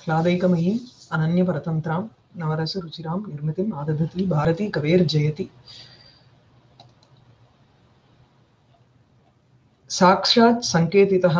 ह्लादैकमयीम् अनन्यपरतन्त्रां नवरसरुचिरां निर्मितिम् आदधति भारती कवेर्जयति साक्षात् सङ्केतितः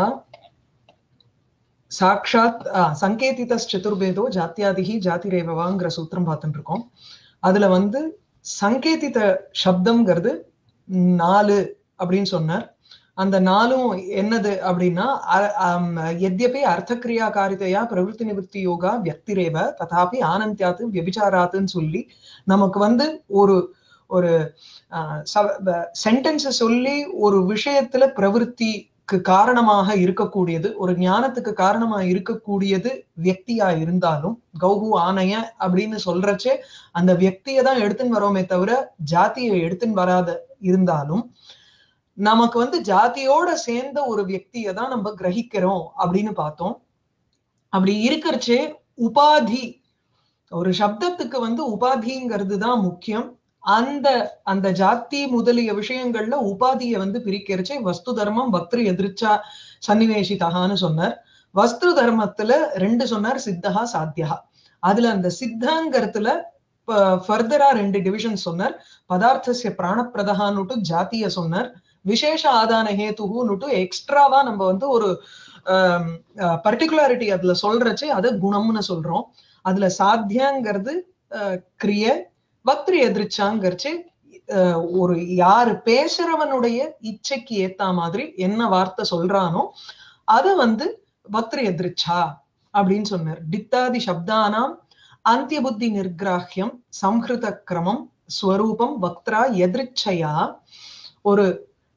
சாட்சாத் சங்கேதிதச்சதுர்வேதோ ஜாத்தியாதிகி ஜாதிரேவவாங்கிற சூத்திரம் பார்த்துட்டு இருக்கோம் அதுல வந்து சங்கேதித சப்தம்ங்கிறது நாலு அப்படின்னு சொன்னார் அந்த நாலும் என்னது அப்படின்னா எத்யபி அர்த்தக்கிரியாகாரிதையா பிரவருத்தி நிவர்த்தி யோகா வியக்திரேவ ததாபி ஆனந்தியாத்து வியபிச்சாராத்துன்னு சொல்லி நமக்கு வந்து ஒரு ஒரு சென்டென்ஸ் சொல்லி ஒரு விஷயத்துல பிரவருத்தி காரணமாக இருக்கக்கூடியது ஒரு ஞானத்துக்கு காரணமா இருக்கக்கூடியது வியக்தியா இருந்தாலும் கௌகு ஆணைய அப்படின்னு சொல்றச்சே அந்த வியக்தியை தான் எடுத்துன்னு வரோமே தவிர ஜாத்தியை எடுத்துன்னு வராத இருந்தாலும் நமக்கு வந்து ஜாதியோட சேர்ந்த ஒரு வியக்தியை தான் நம்ம கிரகிக்கிறோம் அப்படின்னு பார்த்தோம் அப்படி இருக்கிறச்சே உபாதி ஒரு சப்தத்துக்கு வந்து உபாதிங்கிறது தான் முக்கியம் அந்த அந்த ஜாத்தி முதலிய விஷயங்கள்ல உபாதியை வந்து பிரிக்கிறச்சே வஸ்து தர்மம் பக்திரு எதிர்ச்சா சன்னிவேசிதகான்னு சொன்னார் வஸ்து தர்மத்துல ரெண்டு சொன்னார் சித்தகா சாத்தியா அதுல அந்த சித்தங்கிறதுல ஃபர்தரா ரெண்டு டிவிஷன் சொன்னார் பதார்த்தசிய பிராணப்பிரதகான்னுட்டு ஜாத்திய சொன்னார் விசேஷ ஆதான ஹேத்துகுன்னுட்டு எக்ஸ்ட்ராவா நம்ம வந்து ஒரு பர்டிகுலாரிட்டி அதுல சொல்றச்சு அது குணம்னு சொல்றோம் அதுல சாத்தியங்கிறது கிரிய பக்திரி எதிர்ச்சாங்கிறச்சு ஒரு யாரு பேசுறவனுடைய இச்சைக்கு ஏத்த மாதிரி என்ன வார்த்தை சொல்றானோ அத வந்து பக்திரி எதிர்ச்சா அப்படின்னு சொன்னார் டித்தாதி சப்தானாம் அந்திய புத்தி நிர்கிராஹியம் சம்ஹிருத கிரமம் ஸ்வரூபம் வக்திரா எதிர்ச்சையா ஒரு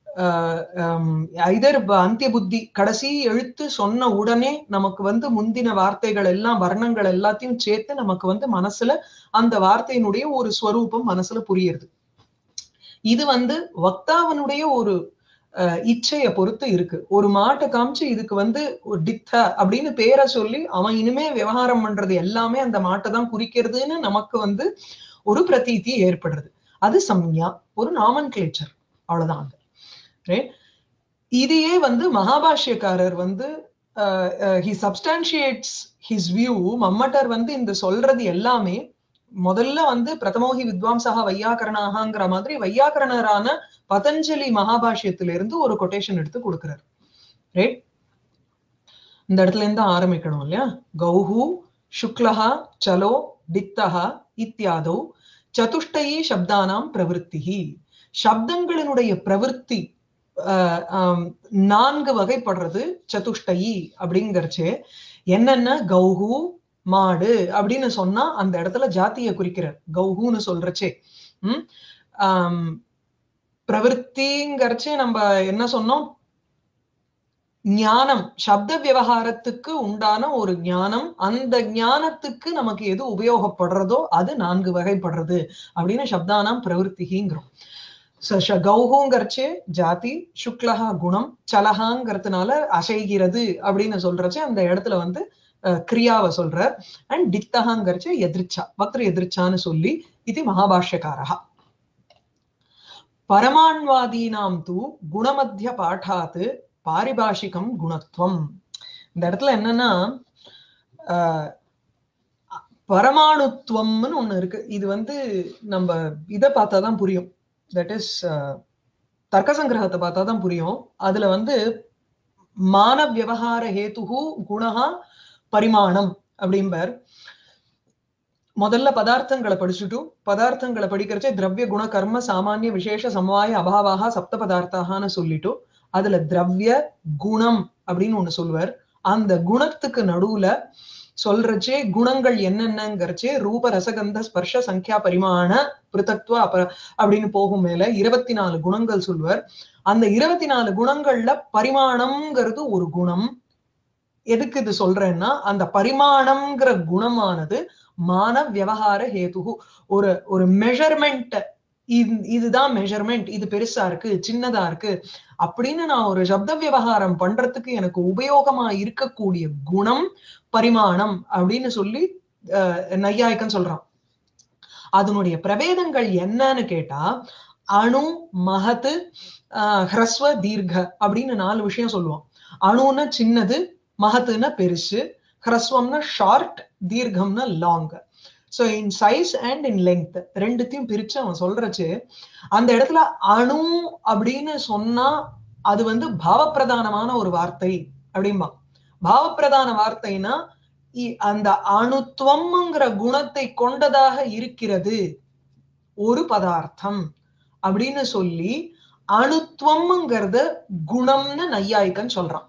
இதர் அந்திய புத்தி கடைசி எழுத்து சொன்ன உடனே நமக்கு வந்து முந்தின வார்த்தைகள் எல்லாம் வர்ணங்கள் எல்லாத்தையும் சேர்த்து நமக்கு வந்து மனசுல அந்த வார்த்தையினுடைய ஒரு ஸ்வரூபம் மனசுல புரியுது இது வந்து வக்தாவனுடைய ஒரு இச்சைய பொறுத்து இருக்கு ஒரு மாட்டை காமிச்சு இதுக்கு வந்து டித்த அப்படின்னு பேரை சொல்லி அவன் இனிமே விவகாரம் பண்றது எல்லாமே அந்த மாட்டை தான் குறிக்கிறதுன்னு நமக்கு வந்து ஒரு பிரதீதி ஏற்படுறது அது சம்யா ஒரு நாமன் கிளேச்சர் அவ்வளவுதான் அது இதையே வந்து மகாபாஷ்யக்காரர் வந்து ஹி சப்ஸ்டான்சியேட்ஸ் ஹிஸ் வியூ மம்மட்டர் வந்து இந்த சொல்றது எல்லாமே முதல்ல வந்து பிரதமோகி வித்வாம்சகா வையாக்கரணாகங்கிற மாதிரி வையாக்கரணரான பதஞ்சலி மகாபாஷ்யத்திலிருந்து ஒரு கொட்டேஷன் எடுத்து கொடுக்கிறார் ரைட் இந்த இடத்துல இருந்து ஆரம்பிக்கணும் இல்லையா கௌஹு சுக்லஹா சலோ டிக்தஹா இத்தியாதோ சதுஷ்டயி சப்தானாம் பிரவருத்தி சப்தங்களினுடைய பிரவருத்தி நான்கு வகைப்படுறது சதுஷ்டயி அப்படிங்கிறச்சு என்னென்ன கௌஹு மாடு அப்படின்னு சொன்னா அந்த இடத்துல ஜாத்திய குறிக்கிறார் கௌஹுன்னு சொல்றச்சே உம் ஆஹ் பிரவருத்திங்கிறச்சே நம்ம என்ன சொன்னோம் ஞானம் சப்த விவகாரத்துக்கு உண்டான ஒரு ஞானம் அந்த ஞானத்துக்கு நமக்கு எது உபயோகப்படுறதோ அது நான்கு வகைப்படுறது அப்படின்னு சப்தானாம் பிரவருத்திங்கிறோம் கௌஹுங்கிறச்சு ஜாதி சுக்லஹா குணம் சலஹாங்கிறதுனால அசைகிறது அப்படின்னு சொல்றச்சு அந்த இடத்துல வந்து கிரியாவை சொல்றார் அண்ட் டிக்தகாங்கிறச்சு எதிர்ச்சா பக்திர எதிர்ச்சான்னு சொல்லி இது மகாபாஷ்யக்காரா பரமான்வாதீனாம் தூ குணமத்திய பாட்டாத்து பாரிபாஷிகம் குணத்துவம் இந்த இடத்துல என்னன்னா பரமாணுத்துவம்னு ஒண்ணு இருக்கு இது வந்து நம்ம இதை பார்த்தாதான் புரியும் தட் இஸ் தர்க்க சங்கிரகத்தை பார்த்தா தான் புரியும் அதுல வந்து மான விவகார ஹேத்துகு குணஹா பரிமாணம் அப்படிம்பர் முதல்ல பதார்த்தங்களை படிச்சுட்டு பதார்த்தங்களை படிக்கிறச்சே திரவிய குண கர்ம சாமானிய விசேஷ சமவாய அபாவாக சப்த பதார்த்தாகனு சொல்லிட்டு அதுல திரவிய குணம் அப்படின்னு ஒண்ணு சொல்லுவார் அந்த குணத்துக்கு நடுவுல சொல்றச்சே குணங்கள் என்னென்னங்கிறச்சே ரூப ரசகந்த ஸ்பர்ஷ சங்கியா பரிமாண பிருத்தத்துவ அப்ப அப்படின்னு போகும் மேல இருபத்தி நாலு குணங்கள் சொல்லுவார் அந்த இருபத்தி நாலு குணங்கள்ல பரிமாணம்ங்கிறது ஒரு குணம் எதுக்கு இது சொல்றேன்னா அந்த பரிமாணம்ங்கிற குணமானது மான விவகார ஹேதுகு ஒரு ஒரு மெஷர்மெண்ட் இதுதான் மெஷர்மெண்ட் இது பெருசா இருக்கு சின்னதா இருக்கு அப்படின்னு நான் ஒரு சப்த விவகாரம் பண்றதுக்கு எனக்கு உபயோகமா இருக்கக்கூடிய குணம் பரிமாணம் அப்படின்னு சொல்லி நையாய்க்கன் சொல்றான் அதனுடைய பிரவேதங்கள் என்னன்னு கேட்டா அணு மகத்து ஹ்ரஸ்வ தீர்க்க அப்படின்னு நாலு விஷயம் சொல்லுவோம் அணுன்னா சின்னது மகத்துன்னா பெருசு ஹ்ரஸ்வம்னா ஷார்ட் தீர்க்கம்னா long so in size and in length ரெண்டுத்தையும் பிரிச்சு அவன் சொல்றச்சு அந்த இடத்துல அணு அப்படின்னு சொன்னா அது வந்து பாவப்பிரதானமான ஒரு வார்த்தை அப்படிம்பா பாவப்பிரதான வார்த்தைனா இ- அந்த அணுத்துவம்ங்கிற குணத்தை கொண்டதாக இருக்கிறது ஒரு பதார்த்தம் அப்படின்னு சொல்லி அணுத்துவம்ங்கிறத குணம்னு நையாயிக்கன்னு சொல்றான்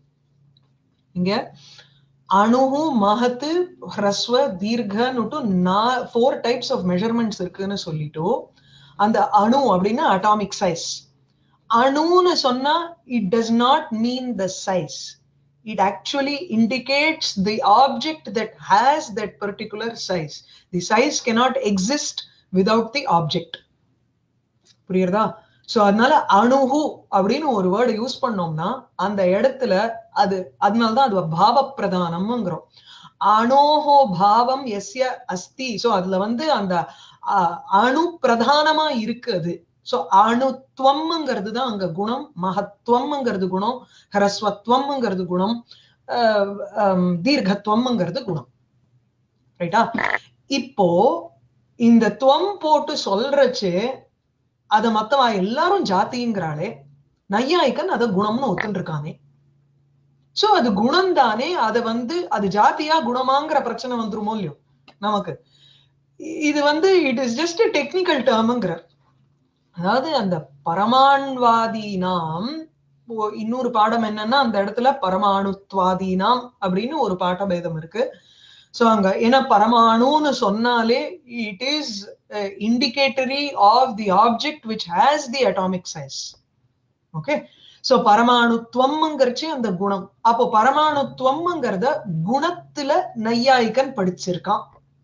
இங்க அணுகு மகத்து ஹ்ரஸ்வ தீர்க்கன்னுட்டு நான் ஃபோர் டைப்ஸ் ஆஃப் மெஷர்மெண்ட்ஸ் இருக்குன்னு சொல்லிட்டு அந்த அணு அப்படின்னா அட்டாமிக் சைஸ் அணுன்னு சொன்னா it does not mean the size it actually indicates the object that has that particular size. The size cannot exist without the object. புரியுறதா சோ அதனால அணுகு அப்படின்னு ஒரு வேர்டு யூஸ் பண்ணோம்னா அந்த இடத்துல அது அதனாலதான் அது பாவ பிரதானம்ங்கிறோம் அணோஹோ பாவம் எஸ்ய அஸ்தி சோ அதுல வந்து அந்த அஹ், அணு பிரதானமா இருக்கு அது சோ அணுத்துவம்ங்கிறது தான் அங்க குணம் மகத்துவம்ங்கிறது குணம் ஹரஸ்வத்வம்ங்கிறது குணம் ஆஹ் ஆம், தீர்க்கத்துவம்ங்கிறது குணம் ரைட்டா இப்போ இந்த துவம் போட்டு சொல்றச்சு அத மத்தவா எல்லாரும் ஜாதிங்கிறாளே நையாயிக்கன் அத குணம்னு ஒத்துன்னு இருக்கானே சோ அது குணம் தானே அத வந்து அது ஜாதியா குணமாங்கிற பிரச்சனை வந்துருமோ இல்லையோ நமக்கு இது வந்து இட் இஸ் ஜஸ்ட் டெக்னிக்கல் டேர்ம்ங்கிற அதாவது அந்த பரமாண்வாதீனாம் ஓ- இன்னொரு பாடம் என்னன்னா அந்த இடத்துல பரமாணுத்வாதீனாம் அப்படின்னு ஒரு பாட்ட பேதம் இருக்கு சோ அங்க ஏன்னா பரமாணுன்னு சொன்னாலே it is indicatory of the object which has the atomic size okay so பரமாணுத்துவம்ங்கிறச்சு அந்த குணம் அப்போ பரமாணுத்துவம்ங்கிறத குணத்துல நையாயிக்கன் படிச்சிருக்கான்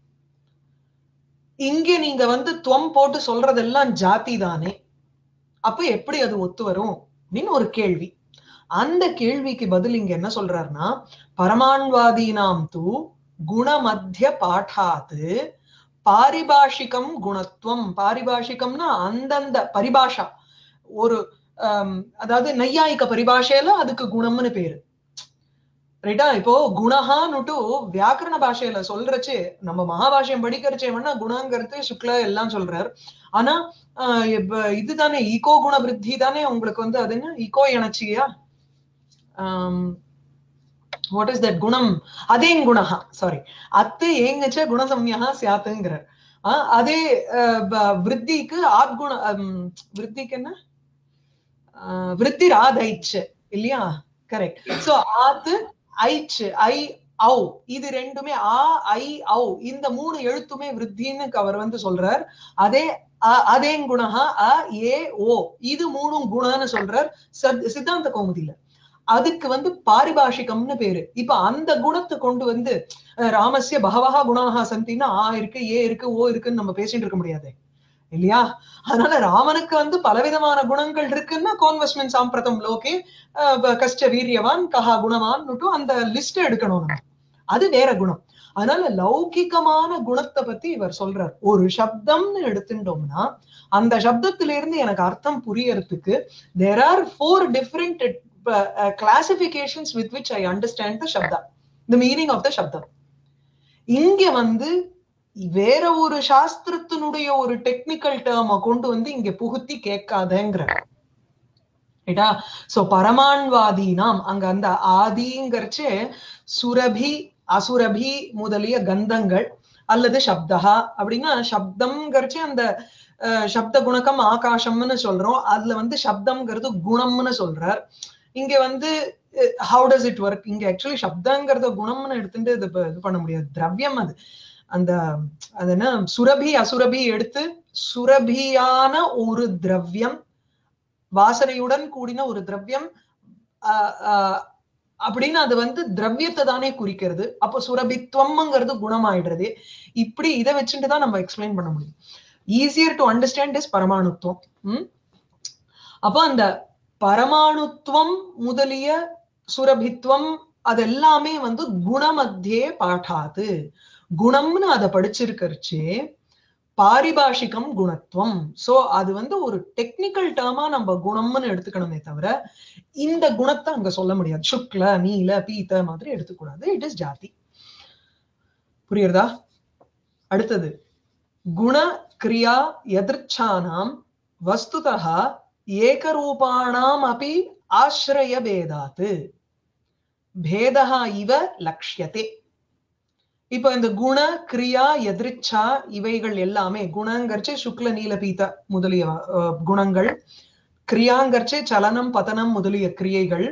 இங்க நீங்க வந்து துவம் போட்டு சொல்றதெல்லாம் ஜாதி தானே அப்ப எப்படி அது ஒத்து வரும் அப்படின்னு ஒரு கேள்வி அந்த கேள்விக்கு பதில் இங்க என்ன சொல்றாருன்னா பரமாண்வாதீனாம் தூ குணமத்திய பாடாத்து பாரிபாஷிகம் குணத்துவம் பாரிபாஷிகம்னா அந்தந்த பரிபாஷா ஒரு ஆம், அதாவது நையாயிக்க பரிபாஷையில அதுக்கு குணம்னு பேரு ரைட்டா இப்போ குணஹான்னுட்டு வியாக்கரண பாஷையில சொல்றச்சு நம்ம மகாபாஷ்யம் படிக்கிறச்சே வேணா குணங்கிறது சுக்ல எல்லாம் சொல்றார் ஆனா ஆஹ் இப்ப இதுதானே ஈகோ குண விருத்தி தானே உங்களுக்கு வந்து அது என்ன ஈகோ எனச்சியா வாட் இஸ் தட் குணம் அதே குணஹா சாரி அத்து ஏங்கச்ச குணசம்யா சியாத்துங்கிறார் ஆஹ் அதே ஆஹ் ப- விருத்திக்கு ஆத்குண ஹம், விருத்திக்கு என்ன ஆஹ் விருத்தி ராதைச்சு இல்லையா கரெக்ட் சோ ஆத்து ஐச் ஐ ஔ இது ரெண்டுமே ஆ ஐ ஔ இந்த மூணு எழுத்துமே விருத்தின்னு அவர் வந்து சொல்றார் அதே அ- அதே குணஹா அ ஏ ஓ இது மூணும் குணம்னு சொல்றார் சத்- சித்தாந்த கௌமுதியில அதுக்கு வந்து பாரிபாஷிகம்னு பேரு இப்ப அந்த குணத்தை கொண்டு வந்து அஹ், ராமஸ்ய பகவஹா குணாக சந்தின்னா ஆ இருக்கு ஏ இருக்கு ஓ இருக்குன்னு நம்ம பேசிட்டு இருக்க முடியாது இல்லையா அதனால ராமனுக்கு வந்து பலவிதமான குணங்கள் இருக்குன்னா கோன்வஸ்மின் சாம்பிரதம் லோகே அஹ், ப- கஷ்ட வீரியவான் கஹா குணவான் அந்த லிஸ்ட் எடுக்கணும் நம்ம அது வேற குணம் அதனால லௌகிகமான குணத்தை பத்தி இவர் சொல்றார் ஒரு சப்தம்னு எடுத்துட்டோம்னா அந்த சப்தத்தில இருந்து எனக்கு அர்த்தம் புரியறதுக்கு there are four different classifications with which I understand the சப்தா த மீனிங் ஆஃப் த சப்தம் இங்க வந்து வேற ஒரு சாஸ்திரத்தினுடைய ஒரு டெக்னிக்கல் டேர்ம கொண்டு வந்து இங்க புகுத்தி கேட்காதங்கிற ரைட்டா சோ பரமான்வாதீனாம் அங்க அந்த ஆதிங்கிறச்சு சுரபி அசுரபி முதலிய கந்தங்கள் அல்லது சப்தஹா அப்படின்னா சப்தம்ங்கிறச்சு அந்த அஹ், சப்த குணகம் ஆகாசம்னு சொல்றோம் அதுல வந்து சப்தம்ங்கிறது குணம்னு சொல்றார் இங்க வந்து ஹவு டஸ் இட் ஒர்க் இங்க ஆக்சுவலி சப்தங்கிறத குணம்னு எடுத்துட்டு இது ப- இது பண்ண முடியாது திரவியம் அது அந்த அது என்ன சுரபி அசுரபி எடுத்து சுரபியான ஒரு திரவியம் வாசனையுடன் கூடின ஒரு திரவியம் ஆஹ் ஆஹ் அப்படின்னு அது வந்து திரவியத்தை தானே குறிக்கிறது அப்போ சுரபித்வம்ங்கிறது குணமாயிடுறது இப்படி இதை வச்சுட்டு தான் நம்ம எக்ஸ்பிளைன் பண்ண முடியும் ஈஸியர் டு அண்டர்ஸ்டாண்ட் இஸ் பரமாணுத்துவம் ம்? அப்போ அந்த பரமாணுத்துவம் முதலிய சுரபித்வம் அதெல்லாமே வந்து குணமத்தியே பாட்டாது குணம்னு அதை படிச்சிருக்கிறச்சே பாரிபாஷிகம் குணத்துவம் சோ அது வந்து ஒரு டெக்னிக்கல் டேர்மா நம்ம குணம்னு எடுத்துக்கணுமே தவிர இந்த குணத்தை அங்க சொல்ல முடியாது சுக்ல நீல பீத்த மாதிரி எடுத்துக்கூடாது இட் இஸ் ஜாதி புரியுறதா அடுத்தது குண கிரியா எதிர்ச்சானாம் வஸ்துதா ஏகரூபாணாம் அப்படி ஆசிரய பேதாத்து பேதா இவ லக்ஷ்யத்தே இப்போ இந்த குண கிரியா எதிர்ச்சா இவைகள் எல்லாமே குணங்கர்ச்சே சுக்ல நீல பீத முதலிய அஹ், குணங்கள் கிரியாங்கர்ச்சே சலனம் பதனம் முதலிய கிரியைகள்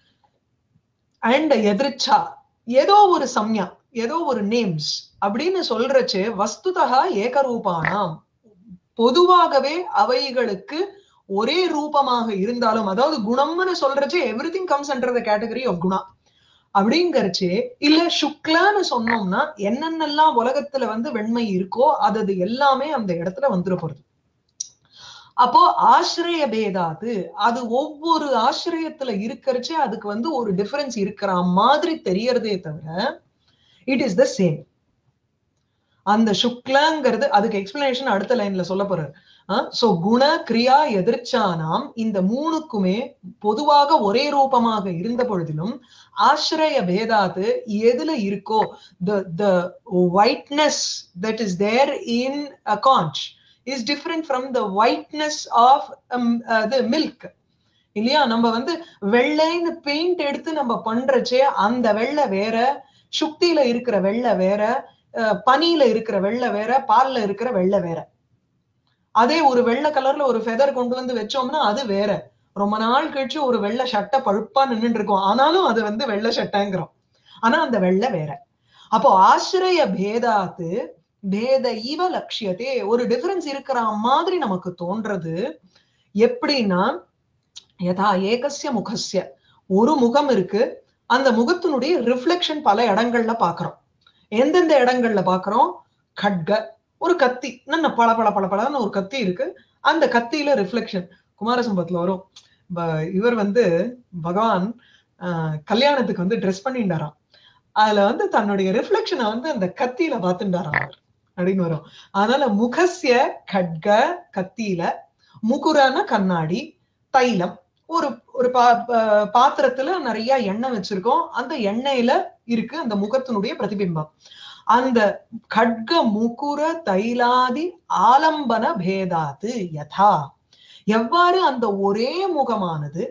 அண்ட் எதிர்ச்சா ஏதோ ஒரு சம்யா ஏதோ ஒரு நேம்ஸ் அப்படின்னு சொல்றச்சு வஸ்துதா ஏகரூபானாம் பொதுவாகவே அவைகளுக்கு ஒரே ரூபமாக இருந்தாலும் அதாவது குணம்னு சொல்றச்சு everything comes under the category of குணா அப்படிங்கறச்சு இல்ல சுக்லான்னு சொன்னோம்னா என்னென்னலாம் உலகத்துல வந்து வெண்மை இருக்கோ அது அது எல்லாமே அந்த இடத்துல வந்துட போறது அப்போ ஆசிரிய பேதாது அது ஒவ்வொரு ஆசிரியத்துல இருக்கறச்சே அதுக்கு வந்து ஒரு டிஃபரன்ஸ் இருக்கிற மாதிரி தெரியறதே தவிர இட் இஸ் த சேம் அந்த சுக்லாங்கிறது அதுக்கு எக்ஸ்பிளனேஷன் அடுத்த லைன்ல சொல்ல போறாரு சோ குண கிரியா எதிர்ச்சானாம் இந்த மூணுக்குமே பொதுவாக ஒரே ரூபமாக இருந்த பொழுதிலும் ஆசிரிய பேதாது எதுல இருக்கோ the the whiteness that is there in a conch is different from the whiteness of the milk இல்லையா நம்ம வந்து வெள்ளைன்னு பெயிண்ட் எடுத்து நம்ம பண்றச்சே அந்த வெள்ளை வேற சுக்தியில இருக்கிற வெள்ளை வேற அஹ், பனியில இருக்கிற வெள்ளை வேற பால்ல இருக்கிற வெள்ளை வேற அதே ஒரு வெள்ளை கலர்ல ஒரு ஃபெதர் கொண்டு வந்து வச்சோம்னா அது வேற ரொம்ப நாள் கழிச்சு ஒரு வெள்ளை சட்டை பழுப்பா நின்னுட்டு இருக்கும் ஆனாலும் அது வந்து வெள்ளை சட்டைங்கிறோம் ஆனா அந்த வெள்ளை வேற அப்போ ஆசிரிய பேதாத்து பேத இவ லட்சியத்தே ஒரு டிஃபரன்ஸ் இருக்கிற மாதிரி நமக்கு தோன்றது எப்படின்னா யதா ஏகஸ்ய முகஸ்ய ஒரு முகம் இருக்கு அந்த முகத்தினுடைய ரிஃப்ளெக்ஷன் பல இடங்கள்ல பாக்குறோம் எந்தெந்த இடங்கள்ல பாக்குறோம் கட்க ஒரு கத்தி நல்ல பள பள பள பளன்னு ஒரு கத்தி இருக்கு அந்த கத்தியில ரிஃப்ளெக்ஷன் குமாரசம்பத்துல வரும் ப- இவர் வந்து பகவான் ஆஹ், கல்யாணத்துக்கு வந்து ட்ரெஸ் பண்ணிட்டாராம் அதுல வந்து தன்னுடைய ரிஃப்ளெக்ஷனை வந்து அந்த கத்தியில பார்த்துட்டாராம் அவர் அப்படின்னு வரும் அதனால முகஸ்ய கட்க கத்தியில முகுரான கண்ணாடி தைலம் ஒரு ஒரு பா பா- பாத்திரத்துல நிறைய எண்ணெய் வச்சிருக்கோம் அந்த எண்ணெயில இருக்கு அந்த முகத்தினுடைய பிரதிபிம்பம் அந்த கட்க முகுர தைலாதி ஆலம்பன பேதாது யதா எவ்வாறு அந்த ஒரே முகமானது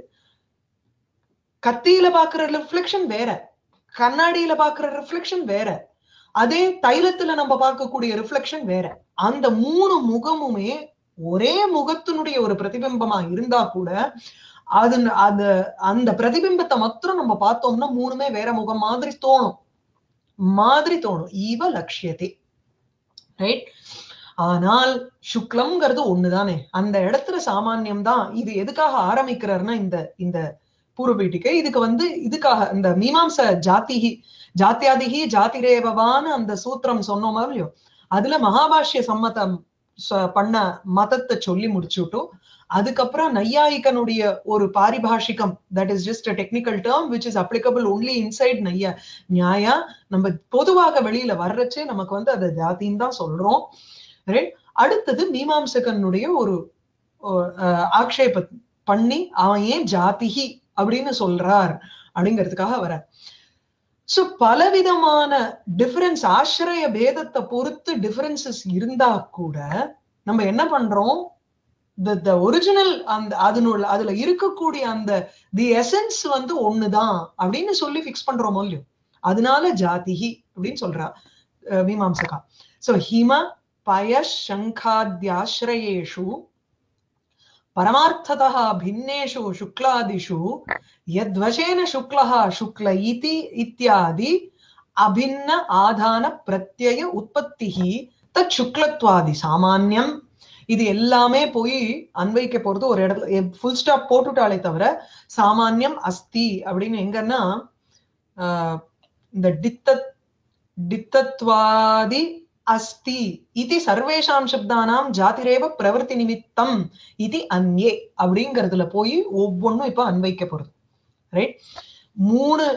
கத்தியில பாக்குற ரிஃப்ளெக்ஷன் வேற கண்ணாடியில பாக்குற ரிஃப்ளெக்ஷன் வேற அதே தைலத்துல நம்ம பார்க்கக்கூடிய ரிஃப்ளெக்ஷன் வேற அந்த மூணு முகமுமே ஒரே முகத்தினுடைய ஒரு பிரதிபிம்பமா இருந்தா கூட அது அந்த அந்த பிரதிபிம்பத்தை மாத்திரம் நம்ம பார்த்தோம்னா மூணுமே வேற முகம் மாதிரி தோணும் மாதிரி தோணும் ஈவ லட்சியத்தை ரைட் ஆனால் சுக்லம்ங்கிறது ஒண்ணுதானே அந்த இடத்துல சாமானியம் தான் இது எதுக்காக ஆரம்பிக்கிறாருன்னா இந்த இந்த பூர்வபீட்டிக்கை இதுக்கு வந்து இதுக்காக இந்த மீமாம்ச ஜாதிகி ஜாத்தியாதிகி ஜாதிரேவவான்னு அந்த சூத்திரம் சொன்னோமா இல்லையோ அதுல மகாபாஷ்ய சம்மதம் ச- பண்ண மதத்தை சொல்லி முடிச்சுட்டும் அதுக்கப்புறம் நையாயிகனுடைய ஒரு பாரிபாஷிகம் that is just technical term which is applicable only inside நையா நியாயா நம்ம பொதுவாக வெளியில வர்றச்சே நமக்கு வந்து அதை ஜாதின்னு தான் சொல்றோம் ரைட் அடுத்தது மீமாம்சகனுடைய ஒரு அஹ், ஆக்ஷேப பண்ணி அவன் ஏன் ஜாதிகி அப்படின்னு சொல்றார் அப்படிங்கிறதுக்காக வர சோ பலவிதமான டிஃபரன்ஸ் ஆசிரிய பேதத்தை பொறுத்து டிஃபரன்சஸ் இருந்தா கூட நம்ம என்ன பண்றோம் த ஒரிஜினல் அந்த அதனுள்ள அதுல இருக்கக்கூடிய அந்த தி எசன்ஸ் வந்து ஒண்ணுதான் அப்படின்னு சொல்லி ஃபிக்ஸ் பண்றோமோ இல்லையோ அதனால ஜாதிஹி அப்படின்னு சொல்றா அஹ், மீமாம்சகா சோ ஹிம பய சங்காத்யாசிரயேஷு परमार्थतः भिन्नेषु शुक्लादिषु यद्वशेन शुक्लः शुक्ल इति इत्यादि अभिन्न आधान प्रत्यय उत्पत्तिः तत् शुक्लत्वादि सामान्யம் இது எல்லாமே போய் அன்வைக்க போறது ஒரு இடத்துல ஃபுல் ஸ்டாப் போட்டுட்டாலே தவிர சாமான்யம் அஸ்தி அப்படின்னு எங்கன்னா ஆஹ், இந்த டித்த டித்தத்வாதி அஸ்தி இது சர்வேஷாம் சப்தானாம் ஜாதிரேவ பிரவர்த்தி நிமித்தம் இது அந்யே அப்படிங்கறதுல போய் ஒவ்வொன்றும் இப்ப அன்வைக்க போறது ரைட் மூணு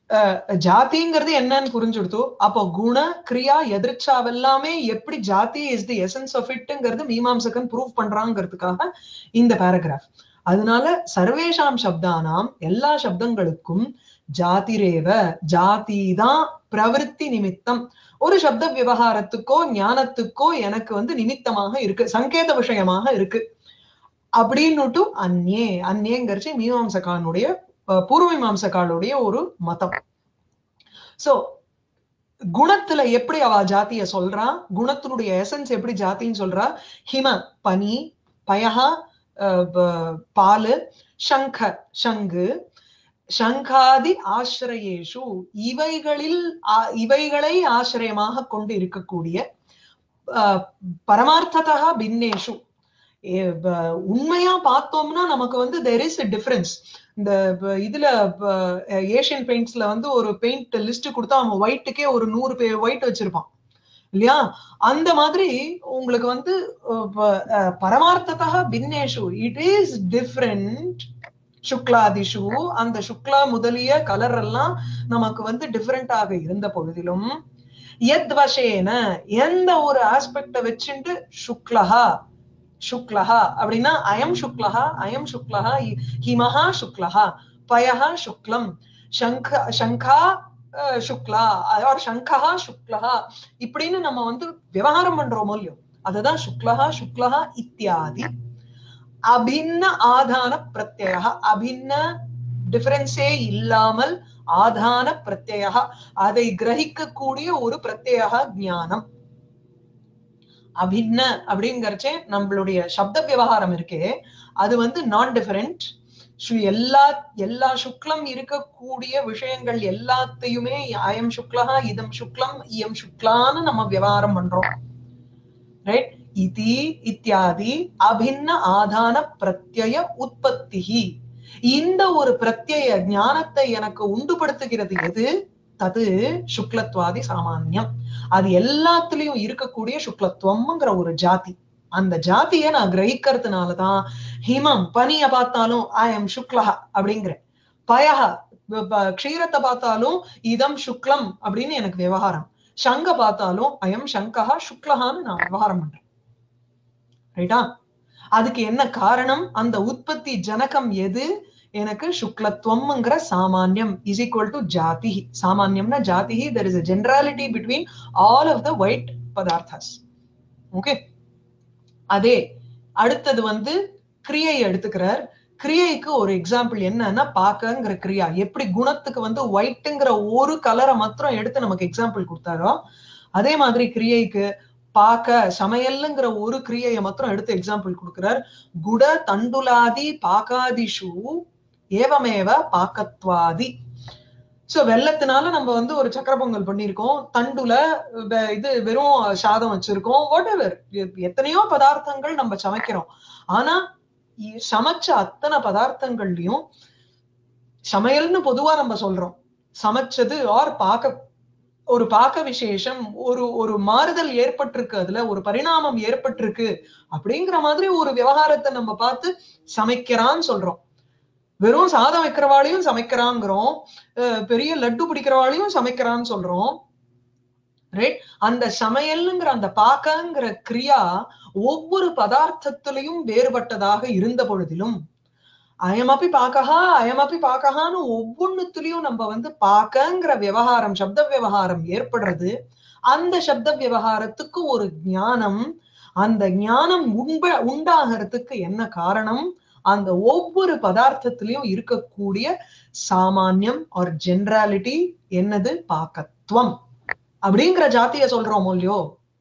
அஹ், ஜாதிங்கிறது என்னன்னு புரிஞ்சுடுத்து அப்போ குண கிரியா எதிர்ச்சாவெல்லாமே எப்படி ஜாதி இஸ் தி எசன்ஸ் ஆஃப் இட்ங்கிறது மீமாம்சகன் ப்ரூவ் பண்றாங்கிறதுக்காக இந்த பேராகிராஃப் அதனால சர்வேஷாம் சப்தானாம் எல்லா சப்தங்களுக்கும் ஜாதிரேவ ஜாதி தான் பிரவிற்த்தி நிமித்தம் ஒரு சப்த விவகாரத்துக்கோ ஞானத்துக்கோ எனக்கு வந்து நிமித்தமாக இருக்கு சங்கேத விஷயமாக இருக்கு அப்படின்னுட்டு அந்நே அந்நேங்கிறச்சு மீமாம்சகானுடைய அஹ், பூர்வ மீமாம்சகாலுடைய ஒரு மதம் சோ குணத்துல எப்படி அவ ஜாதிய சொல்றா குணத்தினுடைய எசன்ஸ் எப்படி ஜாதின்னு சொல்றா ஹிம பனி பயஹா அஹ், ப- பாலு சங்க சங்கு சங்காதி ஆசிரயேஷு இவைகளில் ஆ- இவைகளை ஆசிரியமாக கொண்டு இருக்கக்கூடிய அஹ், பரமார்த்ததா பின்னேஷு ஏ- ப- உண்மையா பார்த்தோம்னா நமக்கு வந்து தெர் இஸ் டிஃபரன்ஸ் இந்த ப- இதுல ஏஷியன் பெயிண்ட்ஸ்ல வந்து ஒரு பெயிண்ட் லிஸ்ட் கொடுத்தா அவன் ஒயிட்டுக்கே ஒரு நூறு பேர் ஒயிட் வச்சிருப்பான் இல்லையா அந்த மாதிரி உங்களுக்கு வந்து அஹ், ப- அஹ், பரமார்த்ததா பின்னேஷு இட் இஸ் டிஃப்ரெண்ட் சுக்லாதிஷு அந்த சுக்லா முதலிய கலர் எல்லாம் நமக்கு வந்து டிஃபரெண்டாக இருந்த பொழுதிலும் எத் வசேன எந்த ஒரு ஆஸ்பெக்ட வச்சுட்டு சுக்லஹா சுக்லஹா அப்படின்னா அயம் சுக்லஹா அயம் சுக்லஹா இ- ஹிமஹா சுக்லஹா பயஹா சுக்லம் சங்க சங்கா அஹ், சுக்லா ஆர் சங்கஹா சுக்லஹா இப்படின்னு நம்ம வந்து விவகாரம் பண்றோமோ இல்லையோ அதுதான் சுக்லஹா சுக்லஹா இத்தியாதி அபின்ன ஆதான பிரத்யய அபின்ன டிஃபரன்ஸே இல்லாமல் ஆதான பிரத்யய அதை கிரகிக்கக்கூடிய ஒரு பிரத்யேக ஞானம் அபின்ன அப்படிங்கறச்சே நம்மளுடைய சப்த விவகாரம் இருக்கே அது வந்து நான் டிஃபரெண்ட் எல்லா எல்லா சுக்லம் இருக்கக்கூடிய விஷயங்கள் எல்லாத்தையுமே அயம் சுக்லஹா இதம் சுக்லம் இயம் சுக்லான்னு நம்ம விவகாரம் பண்றோம் ரைட் இதி இத்தியாதி அபின்ன ஆதான பிரத்யய உற்பத்திஹி இந்த ஒரு பிரத்யய ஞானத்தை எனக்கு உண்டுபடுத்துகிறது எது தது சுக்லத்வாதி சாமான்யம் அது எல்லாத்துலயும் இருக்கக்கூடிய சுக்லத்துவம்ங்கிற ஒரு ஜாதி அந்த ஜாதியை நான் கிரகிக்கிறதுனாலதான் ஹிமம் பனிய பார்த்தாலும் ஐ எம் சுக்லஹா அப்படிங்கிறேன் பயஹ ப- ப- க்ஷீரத்தை பார்த்தாலும் இதம் சுக்லம் அப்படின்னு எனக்கு விவகாரம் சங்க பார்த்தாலும் அயம் சங்கஹா சுக்லஹான்னு நான் விவகாரம் பண்றேன் ரைட்டா அதுக்கு என்ன காரணம் அந்த உற்பத்தி ஜனகம் எது எனக்கு சுக்லத்துவம்ங்கிற சாமான்யம் இஸ் ஈக்குவல் டு ஜாதி சாமான்யம்னா ஜாதி there is a generality between all of the white பதார்த்தாஸ் ஓகே அதே அடுத்தது வந்து கிரியை எடுத்துக்கிறார் கிரியைக்கு ஒரு எக்ஸாம்பிள் என்னன்னா பாக்கங்கிற கிரியா எப்படி குணத்துக்கு வந்து ஒயிட்டுங்கிற ஒரு கலரை மாத்திரம் எடுத்து நமக்கு எக்ஸாம்பிள் கொடுத்தாரோ அதே மாதிரி கிரியைக்கு பாக்க சமையல்ங்கிற ஒரு கிரியையை மாத்திரம் எடுத்து எக்ஸாம்பிள் கொடுக்கிறார் குட தண்டுலாதி பாகாதிஷு ஏவமேவ பாக்கத்வாதி சோ வெள்ளத்தினால நம்ம வந்து ஒரு சக்கர பொங்கல் பண்ணிருக்கோம் தண்டுல வெ- இது வெறும் சாதம் வச்சிருக்கோம் வாட் எவர் எத்தனையோ பதார்த்தங்கள் நம்ம சமைக்கிறோம் ஆனா இ- சமைச்ச அத்தனை பதார்த்தங்கள்லயும் சமையல்னு பொதுவா நம்ம சொல்றோம் சமைச்சது ஆர் பாக்க ஒரு பாக்க விசேஷம் ஒரு ஒரு மாறுதல் ஏற்பட்டிருக்கு அதுல ஒரு பரிணாமம் ஏற்பட்டிருக்கு அப்படிங்கிற மாதிரி ஒரு விவகாரத்தை நம்ம பார்த்து சமைக்கிறான்னு சொல்றோம் வெறும் சாதம் வைக்கிறவாளையும் சமைக்கிறாங்கிறோம் அஹ் பெரிய லட்டு பிடிக்கிறவாளையும் சமைக்கிறான்னு சொல்றோம் ரைட் அந்த சமையல்ங்கிற அந்த பாக்கங்கிற கிரியா ஒவ்வொரு பதார்த்தத்திலையும் வேறுபட்டதாக இருந்த பொழுதிலும் அயமப்பி பாக்கஹா அயமப்பி பாக்கஹான்னு ஒவ்வொன்னுத்திலையும் நம்ம வந்து பாக்கங்கிற விவகாரம் சப்த விவகாரம் ஏற்படுறது அந்த சப்த விவகாரத்துக்கு ஒரு ஞானம் அந்த ஞானம் உண்ப உண்டாகிறதுக்கு என்ன காரணம் அந்த ஒவ்வொரு பதார்த்தத்திலையும் இருக்கக்கூடிய சாமான்யம் ஒரு ஜெனராலிட்டி என்னது பாக்கத்துவம் அப்படிங்கிற ஜாத்திய சொல்றோம் இல்லையோ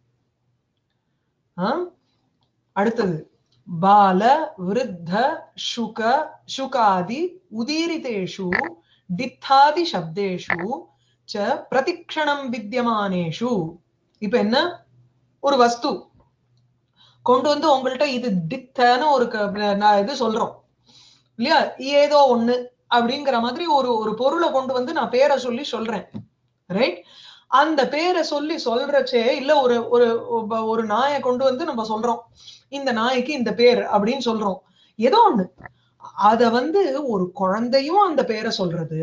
ஆ? அடுத்தது பால விருத்த சுக சுகாதி உதீரிதேஷு டித்தாதி சப்தேஷு ச பிரதிக்ஷணம் வித்தியமானேஷு இப்ப என்ன ஒரு வஸ்து கொண்டு வந்து உங்கள்ட்ட இது டித்தன்னு ஒரு க- நான் இது சொல்றோம் இல்லையா ஏதோ ஒண்ணு அப்படிங்கிற மாதிரி ஒரு ஒரு பொருளை கொண்டு வந்து நான் பேரை சொல்லி சொல்றேன் ரைட் அந்த பேரை சொல்லி சொல்றச்சே இல்ல ஒரு ஒரு ஒப- ஒரு நாயை கொண்டு வந்து நம்ம சொல்றோம் இந்த நாய்க்கு இந்த பேர் அப்படின்னு சொல்றோம் ஏதோ ஒண்ணு அத வந்து ஒரு குழந்தையும் அந்த பேரை சொல்றது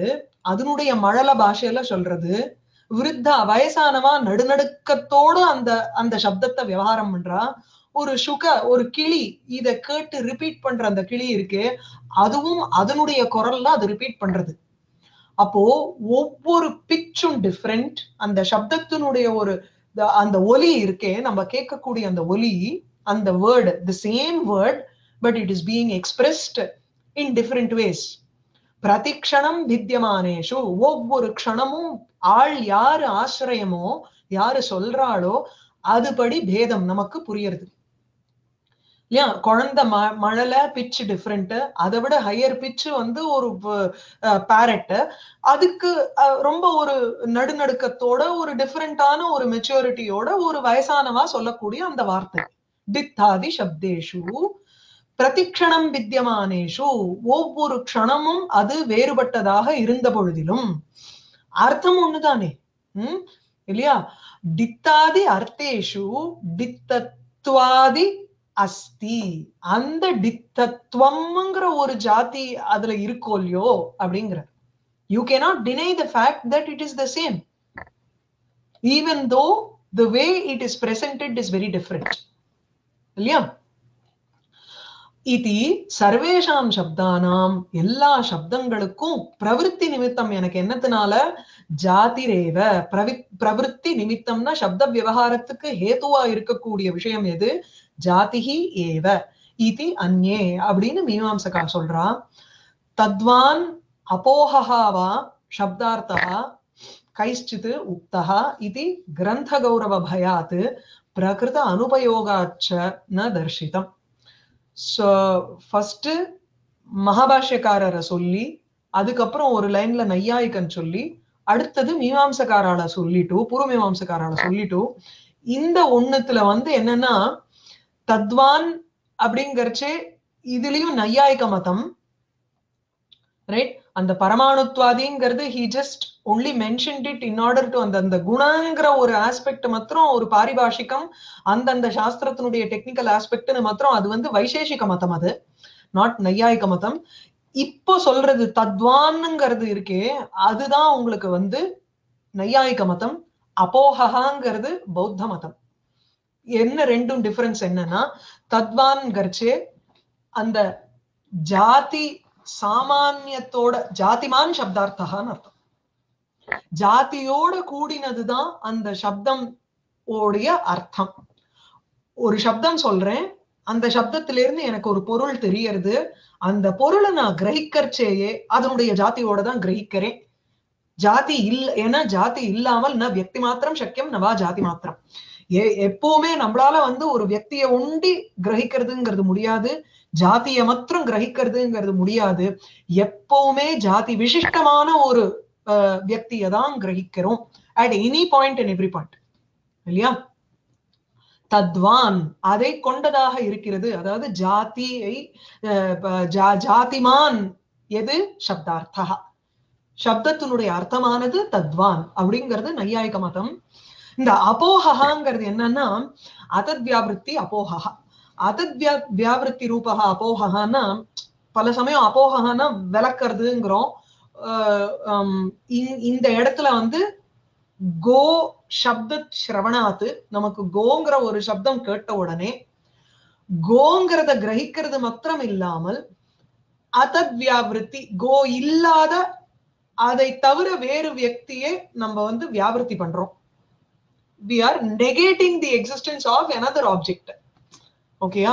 அதனுடைய மழல பாஷையில சொல்றது விருத்தா வயசானவா நடுநடுக்கத்தோட அந்த அந்த சப்தத்தை விவகாரம் பண்றா ஒரு சுக ஒரு கிளி இத கேட்டு ரிப்பீட் பண்ற அந்த கிளி இருக்கு அதுவும் அதனுடைய குரல்ல அது ரிப்பீட் பண்றது அப்போ ஒவ்வொரு பிச்சும் டிஃப்ரெண்ட் அந்த சப்தத்தினுடைய ஒரு the- அந்த ஒலி இருக்கே நம்ம கேட்கக்கூடிய அந்த ஒலி அந்த word the same word but it is being expressed in different ways பிரதிக்ஷணம் வித்தியமானேஷு ஒவ்வொரு க்ஷணமும் ஆள் யாரு ஆசிரியமோ யாரு சொல்றாளோ அதுபடி பேதம் நமக்கு புரியுறது இல்லையா குழந்தை ம மழல பிச் டிஃப்ரெண்ட் அதை விட ஹையர் பிச் வந்து ஒரு பேரட் அதுக்கு அஹ், ரொம்ப ஒரு நடுநடுக்கத்தோட ஒரு டிஃப்ரெண்டான ஒரு மெச்சூரிட்டியோட ஒரு வயசானவா சொல்லக்கூடிய அந்த வார்த்தை டித்தாதி சப்தேஷு பிரதிக்ஷணம் வித்தியமானேஷு ஒவ்வொரு க்ஷணமும் அது வேறுபட்டதாக இருந்த பொழுதிலும் அர்த்தம் ஒண்ணுதானே உம் இல்லையா டித்தாதி அர்த்தேஷு டித்தத்வாதி அஸ்தி அந்த டித்தத்துவம்ங்கிற ஒரு ஜாதி அதுல இருக்கோ இல்லையோ அப்படிங்கிற you cannot deny the fact that it is the same even though the way it is presented is very different இல்லையா இதி சர்வேஷாம் சப்தானாம் எல்லா சப்தங்களுக்கும் பிரவிற்த்தி நிமித்தம் எனக்கு என்னத்தினால ஜாதிரேவ பிரவி பிரவிற்த்தி நிமித்தம்னா சப்த விவகாரத்துக்கு ஹேதுவா இருக்கக்கூடிய விஷயம் எது ஜாதிஹி ஏவ இதி அந்நே அப்படின்னு மீமாம்சகா சொல்றா தத்வான் அபோஹா வா சப்தார்த்தः கைश्चित् உக்தः இதி கிரந்த கௌரவ பயாத் பிரகிருத அனுபயோகாச்ச ந தர்ஷிதம் ஸோ ஃபர்ஸ்ட் மகாபாஷ்யக்காரரை சொல்லி அதுக்கப்புறம் ஒரு லைன்ல நையாயிக்கன் சொல்லி அடுத்தது மீமாம்சக்காரால சொல்லிட்டு பூர்வ மீமாம்சக்காரால சொல்லிட்டு இந்த ஒண்ணுத்துல வந்து என்னன்னா தத்வான் அப்படிங்கறச்சே இதுலயும் நையாயிக மதம் ரைட் அந்த பரமாணுத்வாதிங்கிறது he just only mentioned it in order to அந்த அந்த குணங்கிற ஒரு ஆஸ்பெக்ட் மாத்திரம் ஒரு பாரிபாஷிகம் அந்தந்த சாஸ்திரத்தினுடைய டெக்னிக்கல் ஆஸ்பெக்ட்னு மாத்திரம் அது வந்து வைசேஷிக மதம் அது நாட் நையாயிக மதம் இப்போ சொல்றது தத்வான்ங்கிறது இருக்கே அதுதான் உங்களுக்கு வந்து நையாயிக மதம் அபோகங்கிறது பௌத்த மதம் என்ன ரெண்டும் டிஃபரன்ஸ் என்னன்னா தத்வான்கர்ச்சே அந்த ஜாதி சாமானியத்தோட ஜாதிமான் சப்தார்த்தகான்னு அர்த்தம் ஜாதியோட கூடினதுதான் அந்த சப்தம் உடைய அர்த்தம் ஒரு சப்தம் சொல்றேன் அந்த சப்தத்திலிருந்து எனக்கு ஒரு பொருள் தெரியறது அந்த பொருளை நான் கிரகிக்கறச்சேயே அதனுடைய ஜாதியோட தான் கிரகிக்கிறேன் ஜாதி இல்ல ஏன்னா ஜாதி இல்லாமல் ந வியக்தி மாத்திரம் சக்கியம் நவா ஜாதி மாத்திரம் எ எப்பவுமே நம்மளால வந்து ஒரு வியக்திய ஒண்டி கிரகிக்கிறதுங்கிறது முடியாது ஜாதிய மாத்திரம் கிரகிக்கிறதுங்கிறது முடியாது எப்பவுமே ஜாதி விசிஷ்டமான ஒரு வியக்தியை தான் கிரகிக்கிறோம் at any point in every point இல்லையா தத்வான் அதை கொண்டதாக இருக்கிறது அதாவது ஜாதியை ஜாதிமான் எது சப்தார்த்தா சப்தத்தினுடைய அர்த்தமானது தத்வான் அப்படிங்கிறது நையாயிக மதம் இந்த அபோகங்கிறது என்னன்னா அதத் வியாபிருத்தி அபோகா அதத் வியா வியாபிருத்தி ரூபகா அபோகனா பல சமயம் அபோகனா விளக்குறதுங்கிறோம் இந்த இடத்துல வந்து கோ சப்த சிரவணாத்து நமக்கு கோங்கிற ஒரு சப்தம் கேட்ட உடனே கோங்கிறத கிரகிக்கிறது மாத்திரம் இல்லாமல் அதத் வியாபிருத்தி கோ இல்லாத அதை தவிர வேறு வியக்தியை நம்ம வந்து வியாபிருத்தி பண்றோம் we are negating the existence of another object ஓகேயா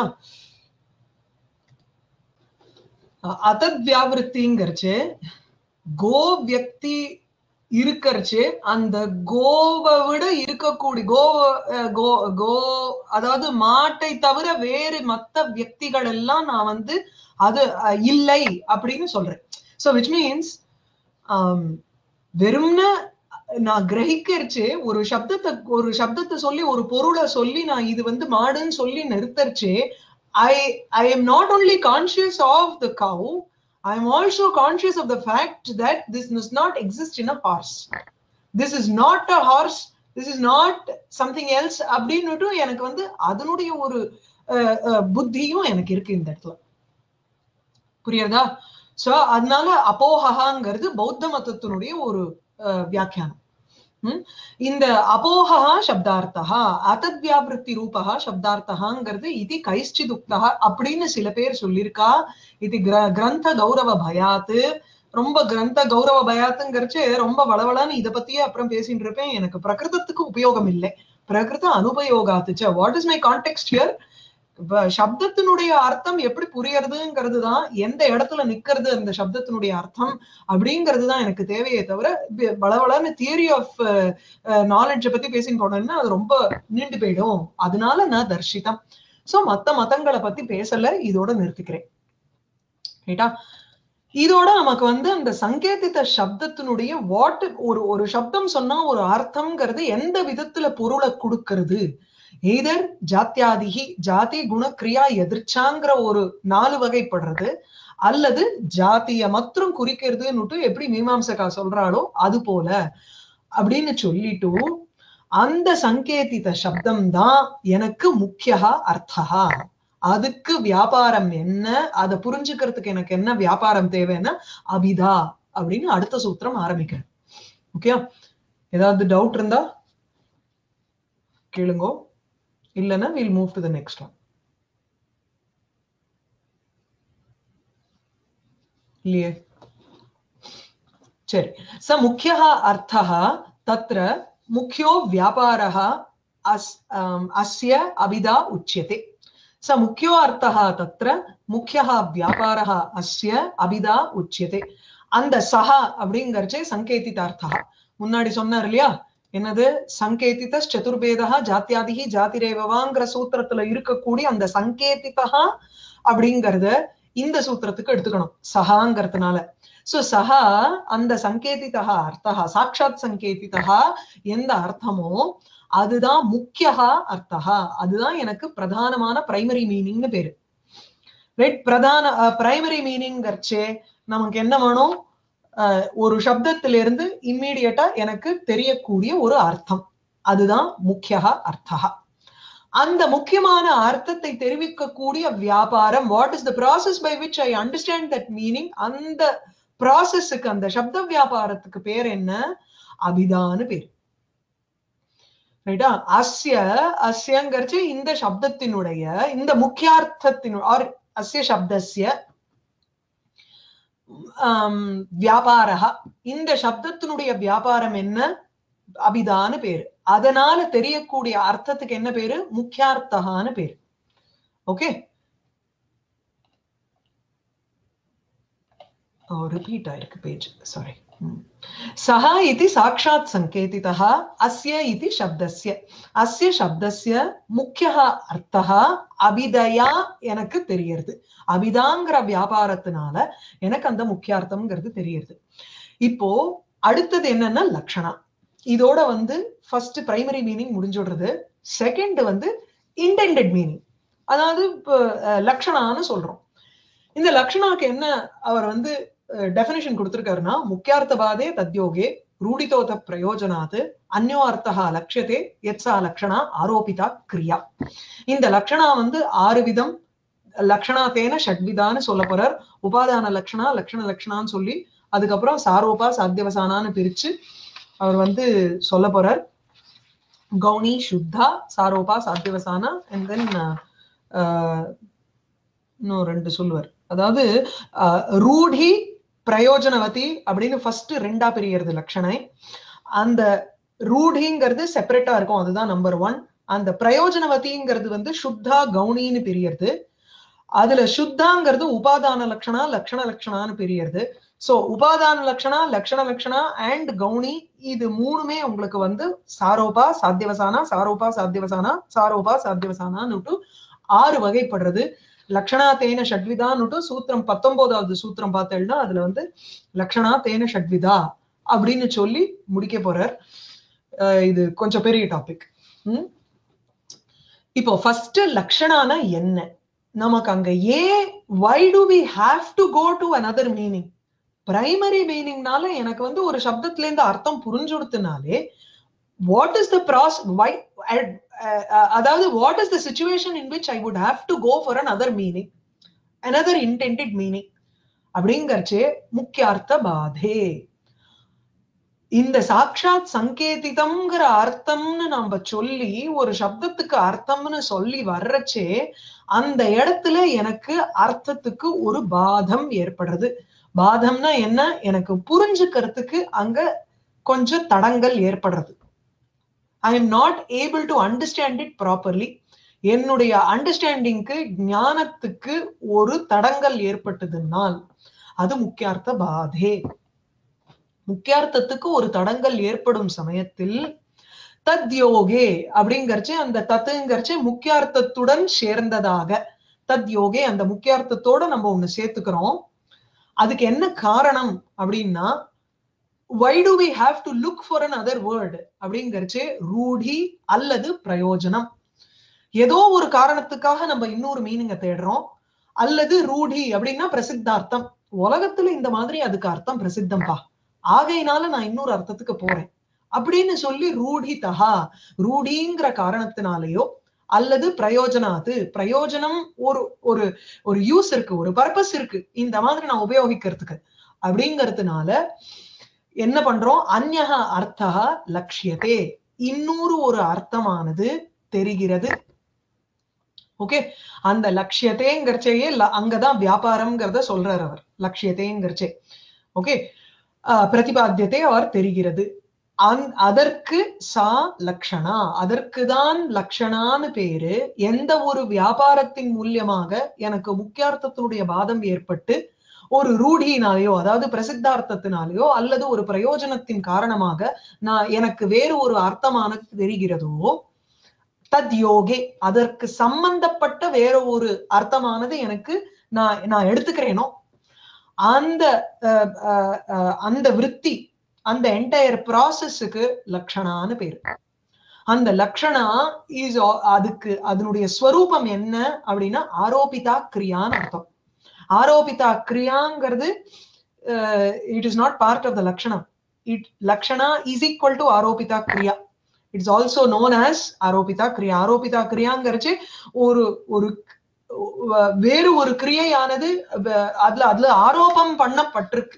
அதத் வியாபிருத்திங்கிறச்சு கோ வியக்தி இருக்கறச்சு அந்த கோவை விட இருக்கக்கூடிய கோ கோ கோ அதாவது மாட்டை தவிர வேறு மத்த வியக்திகள் எல்லாம் நான் வந்து அது இல்லை அப்படின்னு சொல்றேன் சோ விச் மீன்ஸ் வெறும்னா நான் கிரகிக்கிறச்சு ஒரு சப்தத்தை ஒரு சப்தத்தை சொல்லி ஒரு பொருளை சொல்லி நான் இது வந்து மாடுன்னு சொல்லி நிறுத்தரிச்சு I I am not only conscious of the cow I am also conscious of the fact that this does not exist in a horse. This is not a horse. This is not something else. அப்படின்னுட்டு எனக்கு வந்து அதனுடைய ஒரு புத்தியும் எனக்கு இருக்கு இந்த இடத்துல புரியுதா சோ அதனால அபோகங்கிறது பௌத்த மதத்தினுடைய ஒரு அஹ், வியாக்கியானம் ம்? இந்த அபோகா சப்தார்த்தா அத்தத் வியாபிருத்தி ரூபா சப்தார்த்தகாங்கிறது இது கைஷ்டிதுக்தா அப்படின்னு சில பேர் சொல்லியிருக்கா இது கிர- கிரந்த கௌரவ பயாத்து ரொம்ப கிரந்த கௌரவ பயாத்துங்கிறச்சு ரொம்ப வளவளான்னு இத பத்தியே அப்புறம் பேசிட்டு இருப்பேன் எனக்கு பிரகிருதத்துக்கு உபயோகம் இல்லை பிரகிருத அனுபயோகாத்துச்ச what is my context here சப்தத்தினுடைய அர்த்தம் எப்படி புரியறதுங்கிறது தான் எந்த இடத்துல நிக்கிறது அந்த சப்தத்தினுடைய அர்த்தம் அப்படிங்கிறது தான் எனக்கு தேவையே தவிர வி- வளவளன்னு தியரி ஆஃப் நாலேஜ பத்தி பேசின்னு போனோம்னா அது ரொம்ப நீண்டு போயிடும் அதனால நான் தர்ஷிதம் சோ மத்த மதங்களை பத்தி பேசல இதோட நிறுத்திக்கிறேன் ரைட்டா இதோட நமக்கு வந்து அந்த சங்கேதித்த சப்தத்தினுடைய வாட் ஒரு ஒரு சப்தம் சொன்னா ஒரு அர்த்தம்ங்கிறது எந்த விதத்துல பொருளை கொடுக்கிறது எய்தர் ஜாத்தியாதிகி ஜாதி குண கிரியா எதிர்ச்சாங்கிற ஒரு நாலு வகைப்படுறது அல்லது ஜாத்திய மற்றும் குறிக்கிறதுன்னுட்டு எப்படி மீமாம்சகா சொல்றாளோ அது போல அப்படின்னு சொல்லிட்டு அந்த சங்கேதித சப்தம் தான் எனக்கு முக்கியா அர்த்தா அதுக்கு வியாபாரம் என்ன அதை புரிஞ்சுக்கிறதுக்கு எனக்கு என்ன வியாபாரம் தேவைன்னா அபிதா அப்படின்னு அடுத்த சூத்திரம் ஆரம்பிக்கிறேன் ஓகே ஏதாவது டவுட் இருந்தா கேளுங்கோ இல்லைன்னா will move to the next one இல்லையே சரி ச முக்கிய அர்த்தः தத்ர முக்கியோ வியாபாரः அஸ் ஆம், அஸ்ய அபிதா உச்சியते स मुख्यो अर्थः तत्र मुख्यः வியாபாரः அஸ்ய அபிதா உச்சியते அந்த சஹா அப்படிங்கறச்சே சங்கேதிதார்த்தா முன்னாடி சொன்னார் இல்லையா என்னது சங்கேதித சதுர்பேதா ஜாத்தியாதிகி ஜாதிரேவவாங்கிற சூத்திரத்துல இருக்கக்கூடிய அந்த சங்கேதிதா அப்படிங்கறத இந்த சூத்திரத்துக்கு எடுத்துக்கணும் சஹாங்கிறதுனால சோ சஹா அந்த சங்கேதிதா அர்த்தா சாட்சாத் சங்கேதிதா எந்த அர்த்தமோ அதுதான் முக்கியஹா அர்த்தா அதுதான் எனக்கு பிரதானமான பிரைமரி மீனிங்னு பேரு ரைட் பிரதான பிரைமரி மீனிங்கிறச்சே நமக்கு என்ன வேணும் அஹ், ஒரு சப்தத்திலிருந்து இம்மீடியட்டா எனக்கு தெரியக்கூடிய ஒரு அர்த்தம் அதுதான் முக்கியஹா அர்த்தா அந்த முக்கியமான அர்த்தத்தை தெரிவிக்கக்கூடிய வியாபாரம் what is the process by which I understand that meaning அந்த ப்ராசஸுக்கு அந்த சப்த வியாபாரத்துக்கு பேர் என்ன அபிதான்னு பேர் ரைட்டா அஸ்ய அஸ்யங்கிறச்சு இந்த சப்தத்தினுடைய இந்த முக்கியார்த்தத்தின் ஆர் அஸ்ய சப்தஸ்ய ஆம், வியாபாரஹ இந்த சப்தத்தினுடைய வியாபாரம் என்ன அபிதான்னு பேரு அதனால தெரியக்கூடிய அர்த்தத்துக்கு என்ன பேரு முக்கியார்த்தகான்னு பேரு ஓகே ரிப்பீட் ஆயிருக்கு பேஜ் சாரி சஹ இது சாட்சாத் சங்கேதிதः அஸ்ய இது சப்தஸ்ய அஸ்ய சப்தஸ்ய முக்கிய அர்த்தः அபிதயா எனக்கு தெரியறது அபிதாங்கிற வியாபாரத்தினால எனக்கு அந்த முக்கியார்த்தம்ங்கிறது தெரியறது இப்போ அடுத்தது என்னன்னா லக்ஷணா இதோட வந்து ஃபர்ஸ்ட் பிரைமரி மீனிங் முடிஞ்சுடுறது செகண்ட் வந்து இன்டெண்டட் மீனிங் அதாவது இப்போ அஹ், லக்ஷணான்னு சொல்றோம் இந்த லக்ஷணாக்கு என்ன அவர் வந்து டெபினிஷன் கொடுத்திருக்காருன்னா முக்கியார்த்தபாதே தத்யோகே ரூடிதோத பிரயோஜனாத் அந்யோ அர்த்தா லட்சியத்தே எத்சா லக்ஷணா ஆரோபிதா கிரியா இந்த லக்ஷணா வந்து ஆறு விதம் லக்ஷணா தேன ஷட்விதான்னு சொல்ல போறார் உபாதான லக்ஷணா லக்ஷண லக்ஷணான்னு சொல்லி அதுக்கப்புறம் சாரோபா சாத்தியவசானான்னு பிரிச்சு அவர் வந்து சொல்ல போறார் கௌணி சுத்தா சாரோபா சாத்தியவசானா அண்ட் தென் இன்னும் ரெண்டு சொல்லுவார் அதாவது அஹ், ரூಢி பிரயோஜனவதி அப்படின்னு ஃபர்ஸ்ட் ரெண்டா பிரியறது லட்சணை அந்த ரூಢிங்கிறது செப்பரேட்டா இருக்கும் அதுதான் நம்பர் ஒன் அந்த பிரயோஜனவதிங்கிறது வந்து சுத்தா கௌணின்னு பிரியறது அதுல சுத்தாங்கிறது உபாதான லட்சணா லக்ஷண லட்சணான்னு பிரியறது சோ உபாதான லட்சணா லக்ஷண லட்சணா அண்ட் கௌணி இது மூணுமே உங்களுக்கு வந்து சாரோபா சாத்தியவசானா சாரோபா சாத்தியவசானா சாரோபா சாத்தியவசானான்னுட்டு ஆறு வகைப்படுறது லக்ஷணா தேன ஷட்விதான்னுட்டு சூத்திரம் பத்தொன்பதாவது சூத்திரம் பார்த்தேன்னா அதுல வந்து லக்ஷணா தேன ஷட்விதா அப்படின்னு சொல்லி முடிக்க போறார் அஹ் இது கொஞ்சம் பெரிய டாபிக் இப்போ ஃபர்ஸ்ட் லக்ஷணானா என்ன நமக்கு அங்க ஏன் why do we have to go to another meaning primary மீனிங்னால எனக்கு வந்து ஒரு சப்தத்துல இருந்து அர்த்தம் புரிஞ்சுடுத்துனாலே what is the phrase why அதாவது what is the situation in which I would have to go for another meaning another intended meaning அப்படிங்கறச்சே முக்கியார்த்த பாதே இந்த சாட்சாத் சங்கேதிதம்ங்கிற அர்த்தம்னு நம்ம சொல்லி ஒரு சப்தத்துக்கு அர்த்தம்னு சொல்லி வர்றச்சே அந்த இடத்துல எனக்கு அர்த்தத்துக்கு ஒரு பாதம் ஏற்படுறது பாதம்னா என்ன எனக்கு புரிஞ்சுக்கிறதுக்கு அங்க கொஞ்சம் தடங்கள் ஏற்படுறது I am not able to understand it properly என்னுடைய அண்டர்ஸ்டாண்டிங்க்கு ஞானத்துக்கு ஒரு தடங்கள் ஏற்பட்டதுனால் அது முக்கியார்த்த பாதே முக்கியார்த்தத்துக்கு ஒரு தடங்கள் ஏற்படும் சமயத்தில் தத் யோகே அப்படிங்கறச்சு அந்த தத்துங்கிறச்சு முக்கியார்த்தத்துடன் சேர்ந்ததாக தத் யோகே அந்த முக்கியார்த்தத்தோட நம்ம ஒண்ணு சேர்த்துக்கிறோம் அதுக்கு என்ன காரணம் அப்படின்னா why do we have to look for another word அப்படிங்கறச்சு ரூಢி அல்லது பிரயோஜனம் ஏதோ ஒரு காரணத்துக்காக நம்ம இன்னொரு மீனிங்க தேடுறோம் அல்லது ரூಢி அப்படின்னா பிரசித்தார்த்தம் உலகத்துல இந்த மாதிரி அதுக்கு அர்த்தம் பிரசித்தம்பா ஆகையினால நான் இன்னொரு அர்த்தத்துக்கு போறேன் அப்படின்னு சொல்லி ரூಢிதா ரூಢிங்கிற காரணத்தினாலேயோ அல்லது பிரயோஜனாது பிரயோஜனம் ஒரு ஒரு ஒரு யூஸ் இருக்கு ஒரு பர்பஸ் இருக்கு இந்த மாதிரி நான் உபயோகிக்கிறதுக்கு அப்படிங்கறதுனால என்ன பண்றோம் அந்நக அர்த்தா லட்சியத்தே இன்னொரு ஒரு அர்த்தமானது தெரிகிறது ஓகே அந்த லட்சியத்தேங்கிறச்சேயே அங்கதான் வியாபாரம்ங்கிறத சொல்றார் அவர் லட்சியத்தேங்கிறச்சே ஓகே பிரதிபாத்தியத்தை அவர் தெரிகிறது அந் அதற்கு சா லக்ஷணா அதற்குதான் லக்ஷணான்னு பேரு எந்த ஒரு வியாபாரத்தின் மூலியமாக எனக்கு முக்கியார்த்தத்தினுடைய பாதம் ஏற்பட்டு ஒரு ரூಢியினாலேயோ அதாவது பிரசித்தார்த்தத்தினாலேயோ அல்லது ஒரு பிரயோஜனத்தின் காரணமாக நான் எனக்கு வேறு ஒரு அர்த்தமானது தெரிகிறதோ தத் யோகே அதற்கு சம்பந்தப்பட்ட வேற ஒரு அர்த்தமானது எனக்கு நான் நான் எடுத்துக்கிறேனோ அந்த அந்த விற்பி அந்த என்டையர் ப்ராசஸுக்கு லக்ஷணான்னு பேரு அந்த லக்ஷணா இஸ் அதுக்கு அதனுடைய ஸ்வரூபம் என்ன அப்படின்னா ஆரோபிதா கிரியான்னு அர்த்தம் ஆரோபிதா கிரியாங்கிறது it is not part of the லக்ஷணம் இட் லக்ஷணா இஸ் ஈக்குவல் டு ஆரோபிதா கிரியா இட்ஸ் ஆல்சோ நோன் ஆஸ் ஆரோபிதா கிரியா ஆரோபிதா கிரியாங்கிறச்சு ஒரு ஒரு வேறு ஒரு கிரியையானது அதுல அதுல ஆரோபம் பண்ணப்பட்டிருக்கு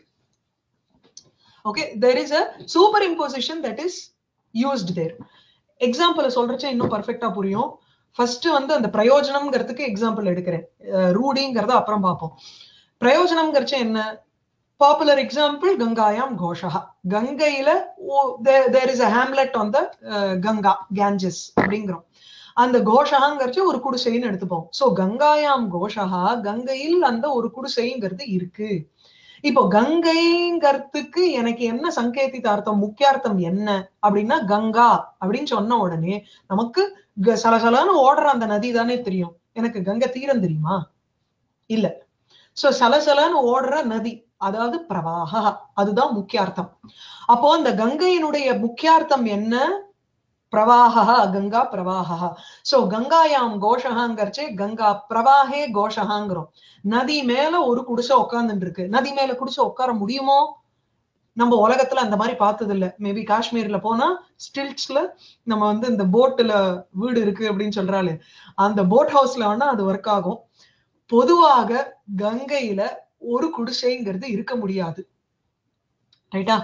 okay there is a superimposition that is used there example சொல்றச்ச இன்னும் பர்ஃபெக்டா புரியும் ஃபர்ஸ்ட் வந்து அந்த பிரயோஜனம்ங்கிறதுக்கு எக்ஸாம்பிள் எடுக்கிறேன் ரூடிங்கிறத அப்புறம் பார்ப்போம் பிரயோஜனம்ங்கிறச்ச என்ன பாப்புலர் எக்ஸாம்பிள் கங்காயாம் கோஷா கங்கையில there is a hamlet on the Ganga Ganges அப்படிங்கிறோம் அந்த கோஷகாங்கிறச்சு ஒரு குடிசைன்னு எடுத்துப்போம் சோ கங்காயாம் கோஷகா கங்கையில் அந்த ஒரு குடிசைங்கிறது இருக்கு இப்போ கங்கைங்கிறதுக்கு எனக்கு என்ன சங்கேதித்த அர்த்தம் முக்கியார்த்தம் என்ன அப்படின்னா கங்கா அப்படின்னு சொன்ன உடனே நமக்கு சலசலன்னு ஓடுற அந்த நதி தானே தெரியும் எனக்கு கங்கை தீரம் தெரியுமா இல்ல சோ சலசலன்னு ஓடுற நதி அதாவது பிரவாக அதுதான் முக்கியார்த்தம் அப்போ அந்த கங்கையினுடைய முக்கியார்த்தம் என்ன பிரவாக கங்கா பிரவாக சோ கங்காயாம் கோஷகாங்கிறச்சே கங்கா பிரவாகே கோஷகாங்கிறோம் நதி மேல ஒரு குடிசை உட்கார்ந்துட்டு இருக்கு நதி மேல குடிசை உட்கார முடியுமோ நம்ம உலகத்துல அந்த மாதிரி பார்த்தது இல்ல மேபி காஷ்மீர்ல போனா ஸ்டில்ஸ்ல நம்ம வந்து இந்த போட்டுல வீடு இருக்கு அப்படின்னு சொல்றாரு அந்த போட் ஹவுஸ்ல வேணா அது ஒர்க் ஆகும் பொதுவாக கங்கையில ஒரு குடிசைங்கிறது இருக்க முடியாது ரைட்டா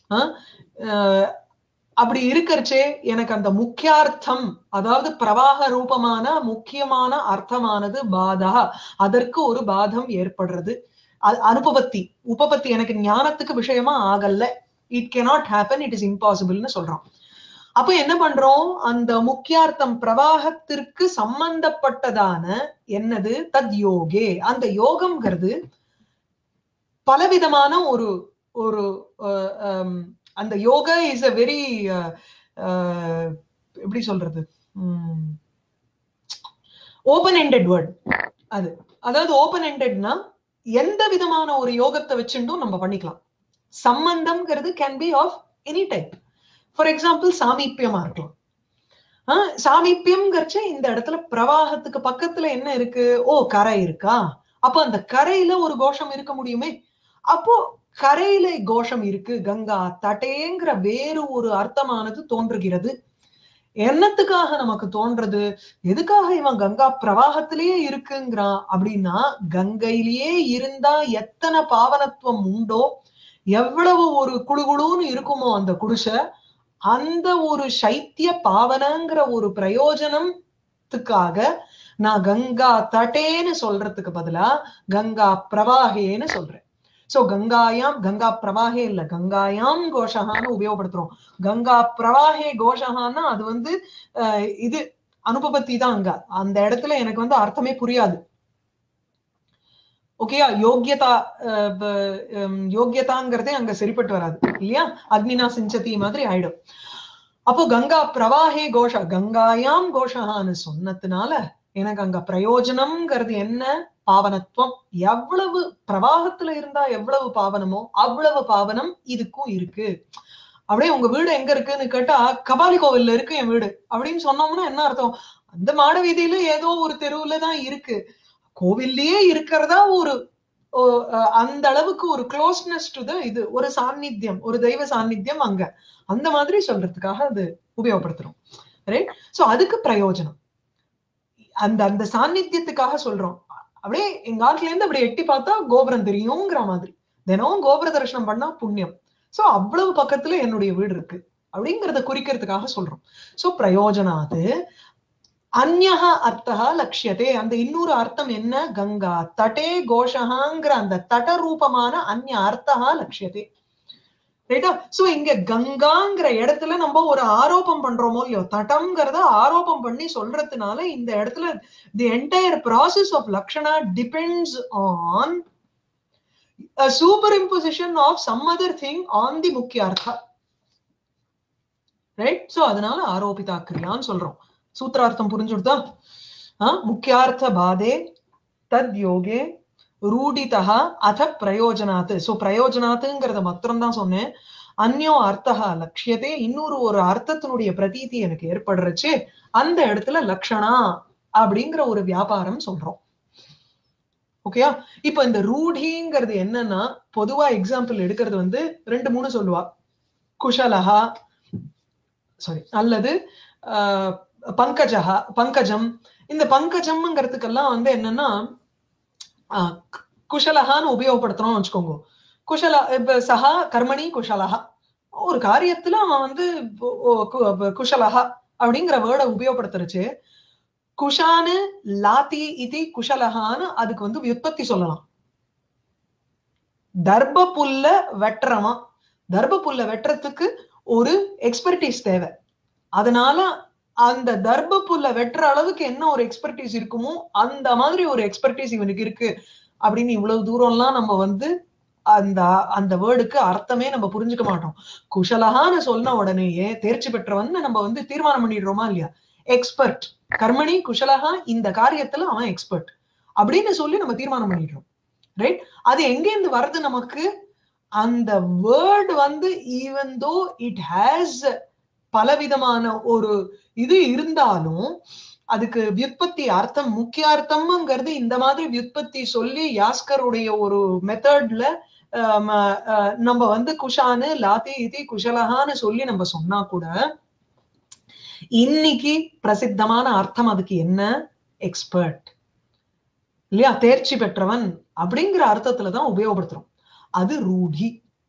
அப்படி இருக்கறச்சே எனக்கு அந்த முக்கியார்த்தம் அதாவது பிரவாக ரூபமான முக்கியமான அர்த்தமானது பாதா அதற்கு ஒரு பாதம் ஏற்படுறது அனுபவத்தி உபபத்தி எனக்கு ஞானத்துக்கு விஷயமா ஆகல it cannot happen it is இம்பாசிபிள்னு சொல்றோம் அப்ப என்ன பண்றோம் அந்த முக்கியார்த்தம் பிரவாகத்திற்கு சம்பந்தப்பட்டதான என்னது தத் யோகே அந்த யோகம்ங்கிறது பலவிதமான ஒரு ஒரு அந்த யோகா இஸ் அ வெரி எப்படி சொல்றது ஓபன் எண்டட் வேர்ட் அது அதாவது ஓபன் எண்டட்னா எந்த விதமான ஒரு யோகத்தை வச்சுட்டும் நம்ம பண்ணிக்கலாம் சம்பந்தம்ங்கிறது can be of any type for example சாமீப்பியமா இருக்கலாம் ஆஹ் சாமீப்பியம்ங்கிறச்ச இந்த இடத்துல பிரவாகத்துக்கு பக்கத்துல என்ன இருக்கு ஓ கரை இருக்கா அப்போ அந்த கரையில ஒரு கோஷம் இருக்க முடியுமே அப்போ கரையில கோஷம் இருக்கு கங்கா தட்டேங்கிற வேறு ஒரு அர்த்தமானது தோன்றுகிறது என்னத்துக்காக நமக்கு தோன்றது எதுக்காக இவன் கங்கா பிரவாகத்திலேயே இருக்குங்கிறான் அப்படின்னா கங்கையிலேயே இருந்தா எத்தனை பாவனத்துவம் உண்டோ எவ்வளவு ஒரு குழுகுழுன்னு இருக்குமோ அந்த குடிசை அந்த ஒரு சைத்திய பாவனங்கிற ஒரு பிரயோஜனத்துக்காக நான் கங்கா தட்டேன்னு சொல்றதுக்கு பதிலா கங்கா பிரவாகேன்னு சொல்றேன் சோ கங்காயாம் கங்கா பிரவாகே இல்ல கங்காயாம் கோஷகான்னு உபயோகப்படுத்துறோம் கங்கா பிரவாகே கோஷகான்னா அது வந்து அஹ், இது அனுபவத்தி தான் அங்க அந்த இடத்துல எனக்கு வந்து அர்த்தமே புரியாது ஓகேயா யோக்கியதா அஹ், ப- ஹம், யோக்கியதாங்கிறதே அங்க சரிப்பட்டு வராது இல்லையா அக்னினா சிஞ்சதி மாதிரி ஆயிடும் அப்போ கங்கா பிரவாகே கோஷ கங்காயாம் கோஷகான்னு சொன்னதுனால எனக்கு அங்க பிரயோஜனம்ங்கிறது என்ன பாவனத்துவம் எவ்வளவு பிரவாகத்துல இருந்தா எவ்வளவு பாவனமோ அவ்வளவு பாவனம் இதுக்கும் இருக்கு அப்படியே உங்க வீடு எங்க இருக்குன்னு கேட்டா கபாலி கோவில்ல இருக்கு என் வீடு அப்படின்னு சொன்னோம்னா என்ன அர்த்தம் அந்த மாட வீதியில ஏதோ ஒரு தெருவுல தான் இருக்கு கோவில்லயே இருக்கிறதா ஒரு ஓ, அஹ், அந்த அளவுக்கு ஒரு க்ளோஸ்னஸ் டு த இது ஒரு சாநித்தியம் ஒரு தெய்வ சாநித்தியம் அங்க அந்த மாதிரி சொல்றதுக்காக அது உபயோகப்படுத்துறோம் ரைட் சோ அதுக்கு பிரயோஜனம் அந்த அந்த சாநித்தியத்துக்காக சொல்றோம் அப்படியே எங்க ஆட்ல இருந்து அப்படி எட்டி பார்த்தா கோபுரம் தெரியுங்கிற மாதிரி தினமும் கோபுர தரிசனம் பண்ணா புண்ணியம் சோ அவ்வளவு பக்கத்துல என்னுடைய வீடு இருக்கு அப்படிங்கறத குறிக்கிறதுக்காக சொல்றோம் சோ பிரயோஜனாது அந்யஹ அர்த்தா லட்சியதே அந்த இன்னொரு அர்த்தம் என்ன கங்கா தட்டே கோஷகாங்கிற அந்த தட ரூபமான அந்நிய அர்த்தா லட்சியதே ரைட்டா சோ இங்க கங்காங்கிற இடத்துல நம்ம ஒரு ஆரோபம் பண்றோமோ இல்லையோ தட்டம்ங்கிறத ஆரோபம் பண்ணி சொல்றதுனால இந்த இடத்துல தி என்டையர் ப்ராசஸ் ஆஃப் லக்ஷணா depends on a superimposition of some other thing on the முக்கியார்த்தா ரைட் சோ அதனால ஆரோபிதா கிரியான்னு சொல்றோம் சூத்திரார்த்தம் புரிஞ்சுடுதா ஆஹ் முக்கியார்த்த பாதே தத் யோகே ரூடிதா அத பிரயோஜனாத்து சோ பிரயோஜனாத்துங்கிறத மாத்திரம் தான் சொன்னேன் அந்யோ அர்த்தா லட்சியத்தே இன்னொரு ஒரு அர்த்தத்தினுடைய பிரதீதி எனக்கு ஏற்படுறச்சு அந்த இடத்துல லக்ஷணா அப்படிங்கிற ஒரு வியாபாரம் சொல்றோம் ஓகேயா இப்ப இந்த ரூடிங்கிறது என்னன்னா பொதுவா எக்ஸாம்பிள் எடுக்கிறது வந்து ரெண்டு மூணு சொல்லுவா குஷலஹா சாரி அல்லது ஆஹ், பங்கஜஹா பங்கஜம் இந்த பங்கஜம்ங்கிறதுக்கெல்லாம் வந்து என்னன்னா ஆஹ், கு- குஷலஹான்னு உபயோகப்படுத்துறோம்னு வச்சுக்கோங்க குஷல இப்ப சஹா கர்மணி குஷலஹா ஒரு காரியத்துல அவன் வந்து ஒ- ஒ- கு- அப்ப குஷலஹா அப்படிங்கிற வேர்டை உபயோகப்படுத்துறச்சு குஷானு லாத்தி இது குஷலஹான்னு அதுக்கு வந்து வியுற்பத்தி சொல்லலாம் தர்ப புல்ல வெட்டுறவன் தர்ப புல்ல வெட்டுறதுக்கு ஒரு எக்ஸ்பர்டீஸ் தேவை அதனால அந்த தர்ப புல்ல வெட்டுற அளவுக்கு என்ன ஒரு எக்ஸ்பர்டீஸ் இருக்குமோ அந்த மாதிரி ஒரு எக்ஸ்பர்டீஸ் இவனுக்கு இருக்கு அப்படின்னு இவ்வளவு தூரம்லாம் நம்ம வந்து அந்த அந்த வேர்டுக்கு அர்த்தமே நம்ம புரிஞ்சுக்க மாட்டோம் குஷலஹான்னு சொன்ன உடனேயே தேர்ச்சி பெற்றவன் நம்ம வந்து தீர்மானம் பண்ணிடுறோமா இல்லையா எக்ஸ்பர்ட் கர்மணி குஷலஹா இந்த காரியத்துல அவன் எக்ஸ்பர்ட் அப்படின்னு சொல்லி நம்ம தீர்மானம் பண்ணிடுறோம் ரைட் அது எங்கேருந்து வருது நமக்கு அந்த வேர்ட் வந்து ஈவன் தோ இட் ஹேஸ் பலவிதமான ஒரு இது இருந்தாலும் அதுக்கு வியுற்பத்தி அர்த்தம் முக்கிய அர்த்தம்ங்கிறது இந்த மாதிரி வியுற்பத்தி சொல்லி யாஸ்கருடைய ஒரு மெத்தட்ல நம்ம வந்து குஷானு லாத்தி இதி குஷலஹான்னு சொல்லி நம்ம சொன்னா கூட இன்னைக்கு பிரசித்தமான அர்த்தம் அதுக்கு என்ன எக்ஸ்பர்ட் இல்லையா தேர்ச்சி பெற்றவன் அப்படிங்கிற அர்த்தத்துலதான் உபயோகப்படுத்துறோம் அது ரூடி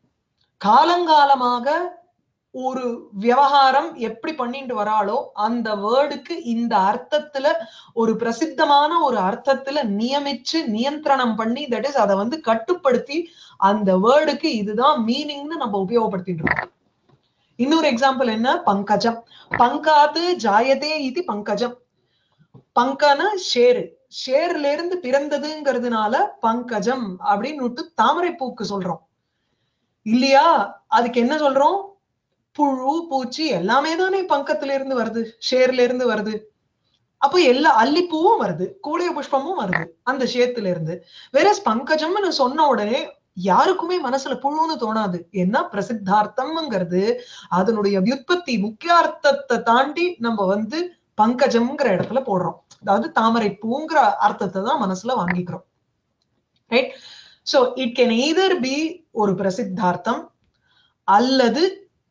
காலங்காலமாக ஒரு விவகாரம் எப்படி பண்ணிட்டு வராளோ அந்த வேர்டுக்கு இந்த அர்த்தத்துல ஒரு பிரசித்தமான ஒரு அர்த்தத்துல நியமிச்சு நியந்திரணம் பண்ணி தட் இஸ் அதை வந்து கட்டுப்படுத்தி அந்த வேர்டுக்கு இதுதான் மீனிங்னு நம்ம உபயோகப்படுத்திட்டு இருக்கோம் இன்னொரு எக்ஸாம்பிள் என்ன பங்கஜம் பங்காத்து ஜாயதே இது பங்கஜம் பங்கன ஷேரு ஷேர்ல இருந்து பிறந்ததுங்கிறதுனால பங்கஜம் அப்படின்னு தாமரை பூக்கு சொல்றோம் இல்லையா அதுக்கு என்ன சொல்றோம் புழு பூச்சி எல்லாமே தானே பங்கத்துல இருந்து வருது ஷேர்ல இருந்து வருது அப்போ எல்லா அல்லிப்பூவும் வருது கூடைய புஷ்பமும் வருது அந்த ஷேத்துல இருந்து வேற பங்கஜம்னு சொன்ன உடனே யாருக்குமே மனசுல புழுன்னு தோணாது என்ன பிரசித்தார்த்தம்ங்கிறது அதனுடைய வியுற்பத்தி முக்கியார்த்தத்தை தாண்டி நம்ம வந்து பங்கஜம்ங்கிற இடத்துல போடுறோம் அதாவது தாமரை பூங்கிற அர்த்தத்தை தான் மனசுல வாங்கிக்கிறோம் right so it can either be ஒரு பிரசித்தார்த்தம் அல்லது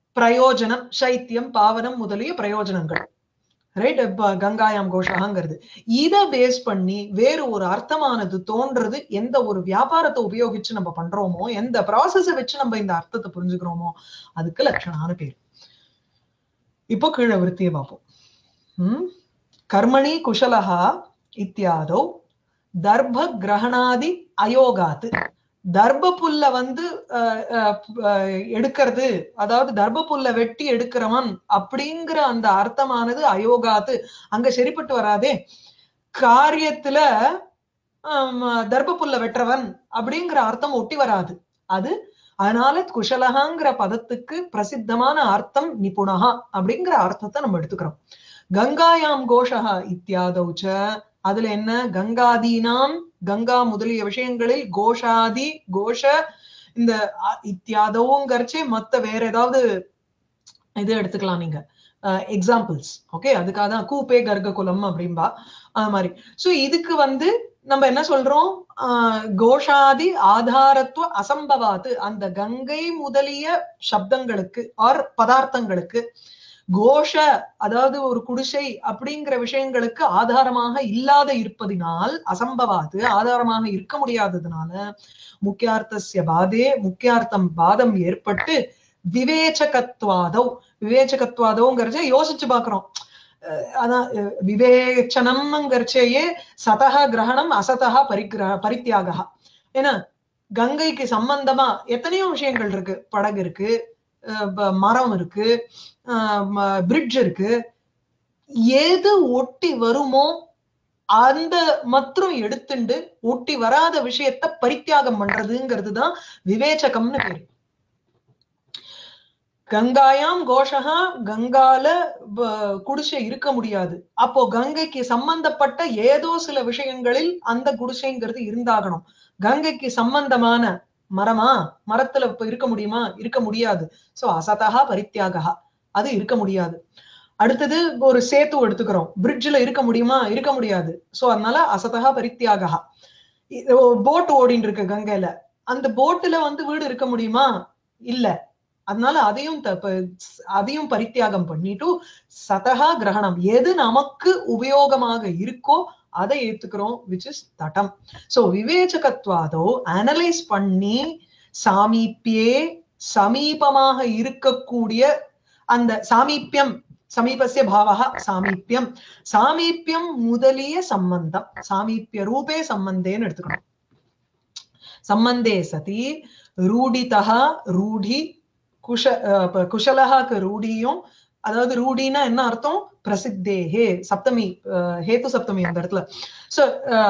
பிரயோஜனம் சைத்தியம் பாவனம் முதலிய பிரயோஜனங்கள் ரைட் கங்காயாம் கோஷாங்கிறது இத பேஸ் பண்ணி வேறு ஒரு அர்த்தமானது தோன்றது எந்த ஒரு வியாபாரத்தை உபயோகிச்சு நம்ம பண்றோமோ எந்த ப்ராசஸ வச்சு நம்ம இந்த அர்த்தத்தை புரிஞ்சுக்கிறோமோ அதுக்கு லட்சணான பேர் இப்போ கீழே விருத்தியை பார்ப்போம் ம் கர்மணி குஷலஹா இத்தியாதோ தர்ப கிரகணாதி அயோகாத்து தர்ப புல்ல வந்து அஹ், அஹ், அஹ், எடுக்கிறது அதாவது தர்ப புல்ல வெட்டி எடுக்கிறவன் அப்படிங்கிற அந்த அர்த்தமானது அயோகாத்து அங்க சரிப்பட்டு வராதே காரியத்துல ஆம், தர்ப புல்ல வெட்டுறவன் அப்படிங்கிற அர்த்தம் ஒட்டி வராது அது அதனால குஷலகாங்கிற பதத்துக்கு பிரசித்தமான அர்த்தம் நிபுணகா அப்படிங்கிற அர்த்தத்தை நம்ம எடுத்துக்கிறோம் கங்காயாம் கோஷகா இத்தியாதௌச்ச அதுல என்ன கங்காதீனாம் கங்கா முதலிய விஷயங்களில் கோஷாதி கோஷ இந்த அ- இத்தியாதவுங்கரிச்சே மத்த வேற ஏதாவது இது எடுத்துக்கலாம் நீங்க எக்ஸாம்பிள்ஸ் ஓகே அதுக்காக தான் கூப்பே கர்க்க குலம் அப்படின்பா அது மாதிரி சோ இதுக்கு வந்து நம்ம என்ன சொல்றோம் ஆஹ் கோஷாதி ஆதாரத்துவ அசம்பவாத்து அந்த கங்கை முதலிய சப்தங்களுக்கு ஆர் பதார்த்தங்களுக்கு கோஷ அதாவது ஒரு குடிசை அப்படிங்கிற விஷயங்களுக்கு ஆதாரமாக இல்லாத இருப்பதினால் அசம்பவாது ஆதாரமாக இருக்க முடியாததுனால முக்கியார்த்தசிய பாதே முக்கியார்த்தம் பாதம் ஏற்பட்டு விவேச்சகத்வாதோ விவேச்சகத்வாதோங்கிறத யோசிச்சு பாக்குறோம் அஹ் அதான் அஹ் விவேச்சனம்ங்கிறச்சேயே சதக கிரகணம் அசதக பரிகிரக பரித்தியாக ஏன்னா கங்கைக்கு சம்பந்தமா எத்தனையோ விஷயங்கள் இருக்கு படகு இருக்கு அஹ் ப- மரம் இருக்கு பிரிட்ஜ் இருக்கு எது ஒட்டி வருமோ அந்த மற்றும் எடுத்துண்டு ஒட்டி வராத விஷயத்த பரித்தியாகம் பண்றதுங்கிறது தான் விவேச்சகம்னு பேரு கங்காயாம் கோஷகா கங்கால ப- குடிசை இருக்க முடியாது அப்போ கங்கைக்கு சம்பந்தப்பட்ட ஏதோ சில விஷயங்களில் அந்த குடிசைங்கிறது இருந்தாகணும் கங்கைக்கு சம்பந்தமான மரமா மரத்துல இப்ப இருக்க முடியுமா இருக்க முடியாது சோ அசதகா பரித்தியாகா அது இருக்க முடியாது அடுத்தது ஒரு சேத்து எடுத்துக்கிறோம் பிரிட்ஜ்ல இருக்க முடியுமா இருக்க முடியாது சோ அதனால அசதகா பரித்தியாகா போட் ஓடின்னு இருக்கு கங்கையில அந்த போட்டுல வந்து வீடு இருக்க முடியுமா இல்ல அதனால அதையும் த- ப- அதையும் பரித்தியாகம் பண்ணிட்டு சதகா கிரகணம் எது நமக்கு உபயோகமாக இருக்கோ அதை ஏத்துக்கிறோம் விச் இஸ் தட்டம் சோ விவேச்சகத்வாதோ அனலைஸ் பண்ணி சாமீப்பியே சமீபமாக இருக்கக்கூடிய அந்த சாமீப்பியம் சமீபஸ்ய பாவக சாமீப்பியம் சாமீப்பியம் முதலிய சம்பந்தம் சாமீப்பிய ரூபே சம்பந்தேன்னு எடுத்துக்கணும் சம்பந்தே சதி ரூடிதா ரூடி குஷ அஹ் ப- குஷலஹாக்கு ரூடியும் அதாவது ரூடினா என்ன அர்த்தம் பிரசித்தேஹே சப்தமி அஹ் ஹேத்து சப்தமி அந்த இடத்துல சோ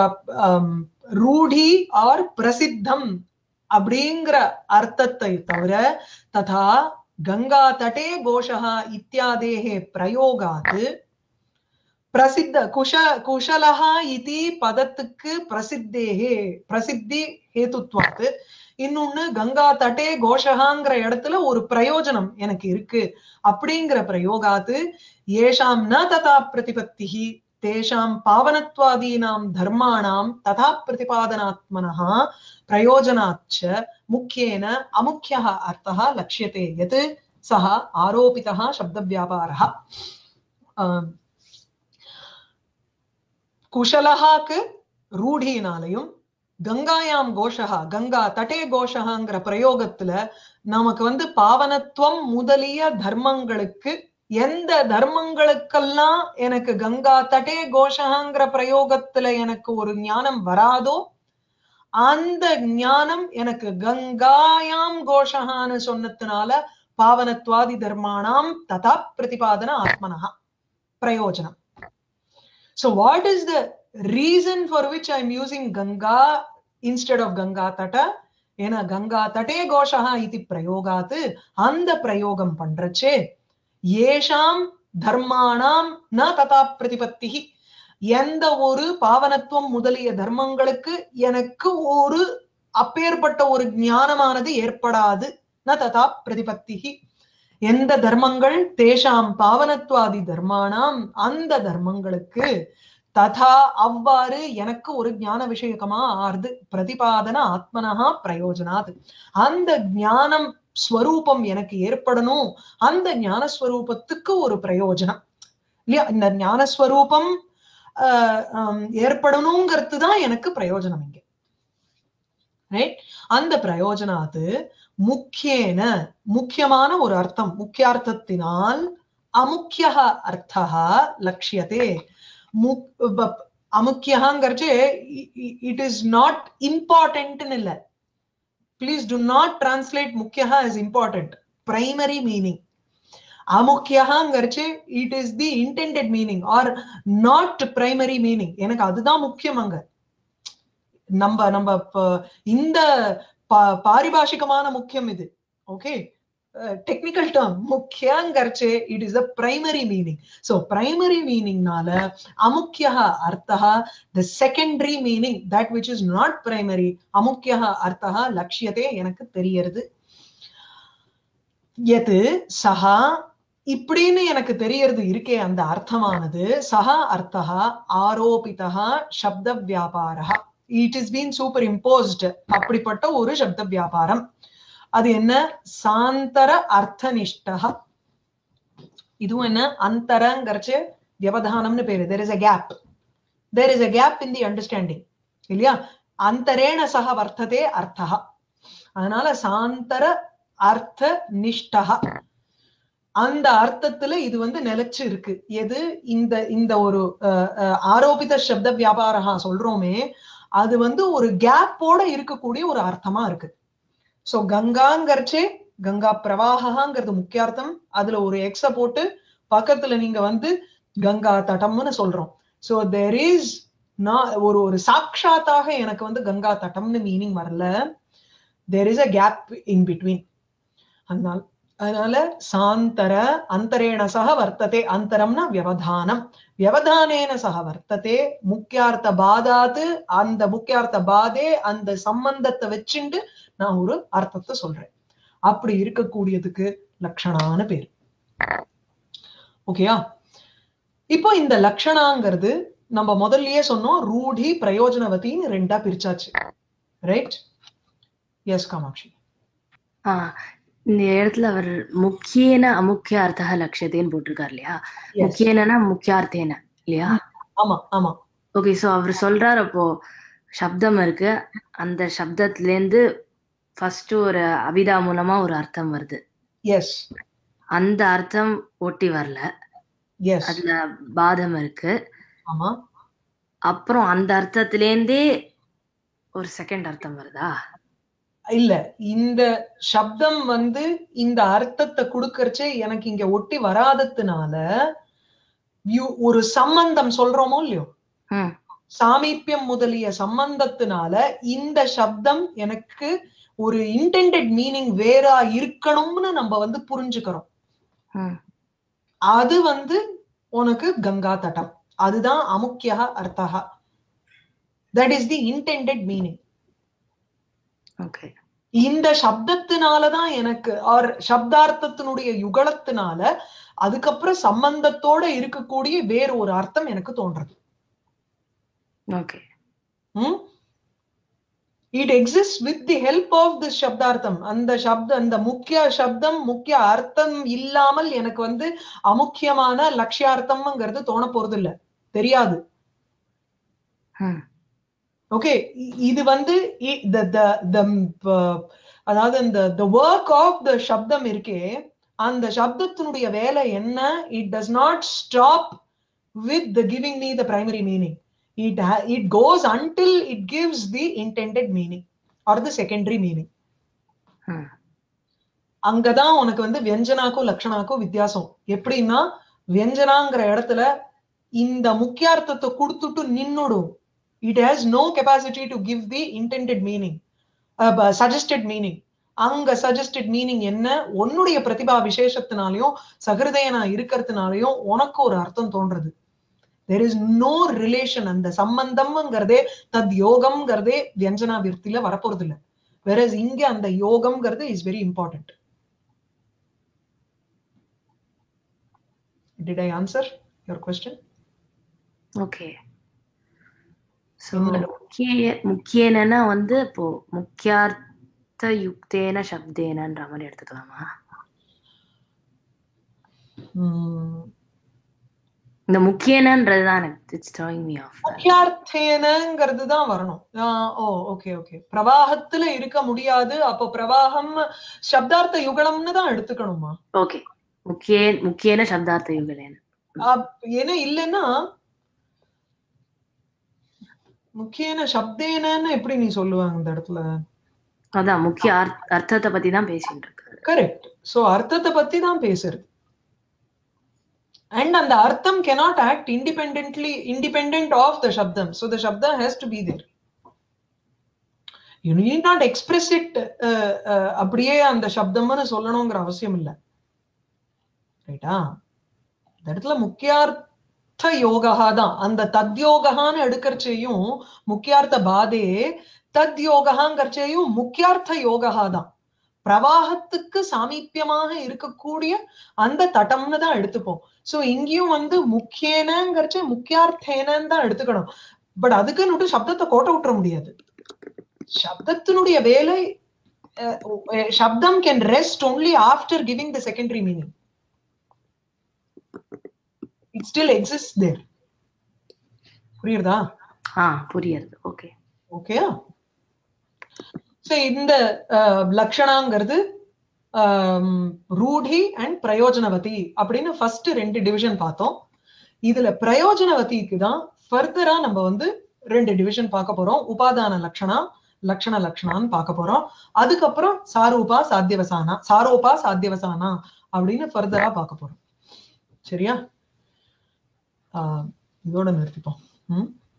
ரூடி ஆர் பிரசித்தம் அப்படிங்கிற அர்த்தத்தை தவிர ததா கங்கா தட்டே கோஷா இத்தியாதேஹே பிரயோகாத் பிரசித்த குஷ குஷலஹா இதி பதத்துக்கு பிரசித்தேஹே பிரசித்தி ஹேதுத்வாத்து இன்னொன்னு கங்கா தட்டே கோஷகாங்கிற இடத்துல ஒரு பிரயோஜனம் எனக்கு இருக்கு அப்படிங்கிற பிரயோகாத்து ஏஷாம் ந ததா பிரதிபத்திஹி தேஷாம் பாவனத்வாதீனாம் தர்மாணாம் ததா பிரதிபாதனாத்மனः பிரயோஜனாச்ச முக்கியேன அமுக்கியः அர்த்தः லட்சியते यत् सः आरोपितः शब्दव्यापारः ஆஹ் குஷலஹாக்கு ரூಢினாலையும் கங்காயாம் கோஷகா கங்கா தட்டே கோஷகாங்கிற பிரயோகத்துல நமக்கு வந்து பாவனத்துவம் முதலிய தர்மங்களுக்கு எந்த தர்மங்களுக்கெல்லாம் எனக்கு கங்கா தட்டே கோஷகாங்கிற பிரயோகத்துல எனக்கு ஒரு ஞானம் வராதோ அந்த ஞானம் எனக்கு கங்காயாம் கோஷகான்னு சொன்னதுனால பாவனத்வாதி தர்மானாம் ததா பிரதிபாதன ஆத்மனஹா பிரயோஜனம் So what is the reason for which I'm using Ganga instead of Ganga Tata? ஏன்னா கங்கா தட்டே கோஷகா இது பிரயோகாத்து அந்த பிரயோகம் பண்றச்சே ஏஷாம் தர்மானாம் ந ததா பிரதிபத்தி எந்த ஒரு பாவனத்துவம் முதலிய தர்மங்களுக்கு எனக்கு ஒரு அப்பேற்பட்ட ஒரு ஞானமானது ஏற்படாது ந ததா பிரதிபத்தி எந்த தர்மங்கள் தேஷாம் பாவனத்வாதி தர்மானாம் அந்த தர்மங்களுக்கு ததா அவ்வாறு எனக்கு ஒரு ஞான விஷயகமா ஆறுது பிரதிபாதன ஆத்மனஹா பிரயோஜனாது அந்த ஞானம் ஸ்வரூபம் எனக்கு ஏற்படணும் அந்த ஞானஸ்வரூபத்துக்கு ஒரு பிரயோஜனம் இல்லையா இந்த ஞானஸ்வரூபம் ஆஹ் ஆம், ஏற்படணுங்கிறது தான் எனக்கு பிரயோஜனம் இங்க ரைட் அந்த பிரயோஜனாது முக்கியேன முக்கியமான ஒரு அர்த்தம் முக்கியார்த்தத்தினால் அமுக்கிய அர்த்தா லட்சியதே அமுக்கியங்கிறச்சு இட் இஸ் நாட் இம்பார்ட்டன்ட்னு இல்ல ப்ளீஸ் டு நாட் டிரான்ஸ்லேட் முக்கியா இஸ் இம்பார்ட்டன்ட் பிரைமரி மீனிங் அமுக்கியங்கிறச்சு it is the intended meaning or not primary meaning எனக்கு அதுதான் முக்கியம் அங்க நம்ம நம்ம ப- இந்த பா- பாரிபாஷிகமான முக்கியம் இது ஓகே டெக்னிக்கல் டேர்ம் முக்கியங்கிறச்சு it is a primary meaning so primary மீனிங்னால அமுக்கிய அர்த்தா the secondary meaning that which is not primary அமுக்கிய அர்த்தா லட்சியத்தே எனக்கு தெரியறது எது சஹா இப்படின்னு எனக்கு தெரியறது இருக்கே அந்த அர்த்தமானது சஹா அர்த்தா ஆரோபிதா சப்த வியாபாரா it is been superimposed அப்படிப்பட்ட ஒரு சப்த வியாபாரம் அது என்ன சாந்தர அர்த்தனிஷ்டா இதுவும் என்ன அந்தரங்கிறச்சு வியவதானம்னு பேரு there is a gap there is a gap in the understanding இல்லையா அந்தரேண சக வர்த்ததே அர்த்தா அதனால சாந்தர அர்த்த நிஷ்டா அந்த அர்த்தத்துல இது வந்து நிலைச்சு இருக்கு எது இந்த இந்த ஒரு அஹ், அஹ், ஆரோபித சப்த வியாபாரா சொல்றோமே அது வந்து ஒரு கேப்போட இருக்கக்கூடிய ஒரு அர்த்தமா இருக்கு சோ கங்காங்கிறச்சே கங்கா பிரவாகங்கிறது முக்கியார்த்தம் அதுல ஒரு எக்ஸ போட்டு பக்கத்துல நீங்க வந்து கங்கா தட்டம்னு சொல்றோம் சோ தேர் இஸ் நான் ஒரு ஒரு சாட்சாத்தாக எனக்கு வந்து கங்கா தட்டம்னு மீனிங் வரல there is a gap in between அதனால அதனால சாந்தர அந்தரேண சக வர்த்ததே அந்தரம்னா வியவதானம் வியவதானேன சக வர்த்ததே முக்கியார்த்த பாதாத்து அந்த முக்கியார்த்த பாதே அந்த சம்பந்தத்தை வச்சுண்டு நான் ஒரு அர்த்தத்தை சொல்றேன் அப்படி இருக்கக்கூடியதுக்கு லட்சணான பேர் ஓகேயா இப்போ இந்த லட்சணாங்கிறது நம்ம முதல்லயே சொன்னோம் ரூಢி பிரயோஜனவதின்னு ரெண்டா பிரிச்சாச்சு ரைட் எஸ் காமாட்சி ஆ, இந்த இடத்துல அவர் முக்கியன அமுக்கிய அர்த்தக லட்சியத்தேன்னு போட்டிருக்காரு இல்லையா Yes. முக்கியனா முக்கியார்த்தேன இல்லையா ஆமா ஆமா ஓகே சோ அவர் சொல்றாரு அப்போ சப்தம் இருக்கு அந்த சப்தத்துல இருந்து ஃபர்ஸ்ட் ஒரு அபிதா மூலமா ஒரு அர்த்தம் வருது எஸ் அந்த அர்த்தம் ஒட்டி வரல எஸ் அதுல பாதம் இருக்கு ஆமா அப்புறம் அந்த அர்த்தத்திலேருந்தே ஒரு செகண்ட் அர்த்தம் வருதா இல்ல இந்த சப்தம் வந்து இந்த அர்த்தத்தை கொடுக்கறச்சே எனக்கு இங்க ஒட்டி வராததுனால you- ஒரு சம்பந்தம் சொல்றோமோ இல்லையோ ம் சாமீப்பியம் முதலிய சம்பந்தத்தினால இந்த சப்தம் எனக்கு ஒரு இன்டெண்டட் மீனிங் வேறா இருக்கணும்னு நம்ம வந்து புரிஞ்சுக்கிறோம் ம் அது வந்து உனக்கு கங்கா தட்டம் அதுதான் அமுக்கிய அர்த்தா that is the intended meaning okay இந்த சப்தத்தினாலதான் எனக்கு ஆர் சப்தார்த்தத்தினுடைய யுகலத்தினால அதுக்கப்புறம் சம்பந்தத்தோட இருக்கக்கூடிய வேற ஒரு அர்த்தம் எனக்கு தோன்றது okay it exist with the help of the சப்தார்த்தம் அந்த சப்த அந்த முக்கிய சப்தம் முக்கிய அர்த்தம் இல்லாமல் எனக்கு வந்து அமுக்கியமான லட்சியார்த்தம்ங்கிறது தோண போறது இல்ல தெரியாது ம் ஓகே இது வந்து இ- the- the- the, uh, அதாவது இந்த the work of the சப்தம் இருக்கே அந்த சப்தத்தினுடைய வேலை என்ன it does not stop with the giving me the primary meaning it ha- it goes until it gives the intended meaning or the secondary meaning ம் அங்கதான் உனக்கு வந்து வியஞ்சனாக்கும் லட்சணாக்கும் வித்தியாசம் எப்படின்னா வியஞ்சனாங்கிற இடத்துல இந்த முக்கியார்த்தத்தை கொடுத்துட்டு நின்னுடும் it has no capacity to give the intended meaning suggested meaning அங்க சஜஸ்டட் மீனிங் என்ன உன்னுடைய பிரதிபா விசேஷத்தினாலையும் சகிருதயனா இருக்கிறதுனாலையும் உனக்கு ஒரு அர்த்தம் தோன்றது தெர் இஸ் நோ ரிலேஷன் அந்த சம்பந்தம்ங்கிறதே தத் யோகம்ங்கிறதே வியஞ்சனா விற்த்தில வரப்போறது இல்ல வேற இங்க அந்த யோகம்ங்கிறது is very important Did I answer your question? Okay so என்ன? முக்கிய முக்கியனா வந்து இப்போ முக்கியார் அர்த்தயுக்தேன சப்தேனன்ற மாதிரி எடுத்துக்கலாமா உம் இந்த முக்கியனன்றது தான் எனக்கு இட்ஸ் த்ரோயிங் மீ ஆஃப் முக்கியார்த்தேனங்கிறது தான் வரணும் ஆஹ் ஓ ஓகே ஓகே பிரவாகத்துல இருக்க முடியாது அப்போ பிரவாகம் சப்தார்த்த யுகலம்னு தான் எடுத்துக்கணுமா ஓகே முக்கிய முக்கியன சப்தார்த்த யுகலேன அப்- ஏன்னா இல்லைன்னா முக்கியன சப்தேனன்னு எப்படி நீ சொல்லுவாங்க இந்த இடத்துல அதான் முக்கிய அர்த்- அர்த்தத்தை பத்தி தான் பேசிட்டு இருக்காரு கரெக்ட் சோ அர்த்தத்தை பத்தி தான் பேசுறது அண்ட் அந்த அர்த்தம் cannot act independently independent of the shabdam so the shabda has to be there you need not express it uh, uh, அப்படியே அந்த சப்தம்னு சொல்லணுங்கிற அவசியம் இல்ல ரைட்டா இந்த இடத்துல முக்கியார்த்த யோகா தான் அந்த தத்யோகான்னு எடுக்கிறச்சையும் முக்கியார்த்த பாதே தத் யோகாங்கிறச்சையும் முக்கியார்த்த யோகா தான் பிரவாகத்துக்கு சாமீப்பியமாக இருக்கக்கூடிய அந்த தட்டம்னு தான் எடுத்துப்போம் சோ இங்கேயும் வந்து முக்கியனங்கிறச்ச முக்கியார்த்தேனன்னு தான் எடுத்துக்கணும் பட் அதுக்குன்னு சப்தத்தை கோட்டை விட்டுற முடியாது சப்தத்தினுடைய வேலை அஹ், அஹ், சப்தம் can rest only after giving the secondary meaning it still exist there புரியுறதா ஆ புரியுது ஓகே ஓகேயா சோ இந்த அஹ், லக்ஷணாங்கிறது ஆம், ரூடி அண்ட் பிரயோஜனவதி அப்படின்னு ஃபர்ஸ்ட் ரெண்டு டிவிஷன் பார்த்தோம் இதுல பிரயோஜனவதிக்கு தான் ஃபர்தரா நம்ம வந்து ரெண்டு டிவிஷன் பார்க்க போறோம் உபாதான லக்ஷணா லக்ஷண லக்ஷணான்னு பார்க்க போறோம் அதுக்கப்புறம் சாரூபா சாத்தியவசானா சாரோபா சாத்தியவசானா அப்படின்னு ஃபர்தரா பார்க்க போறோம் சரியா ஆஹ் இதோட நிறுத்திப்போம் ம்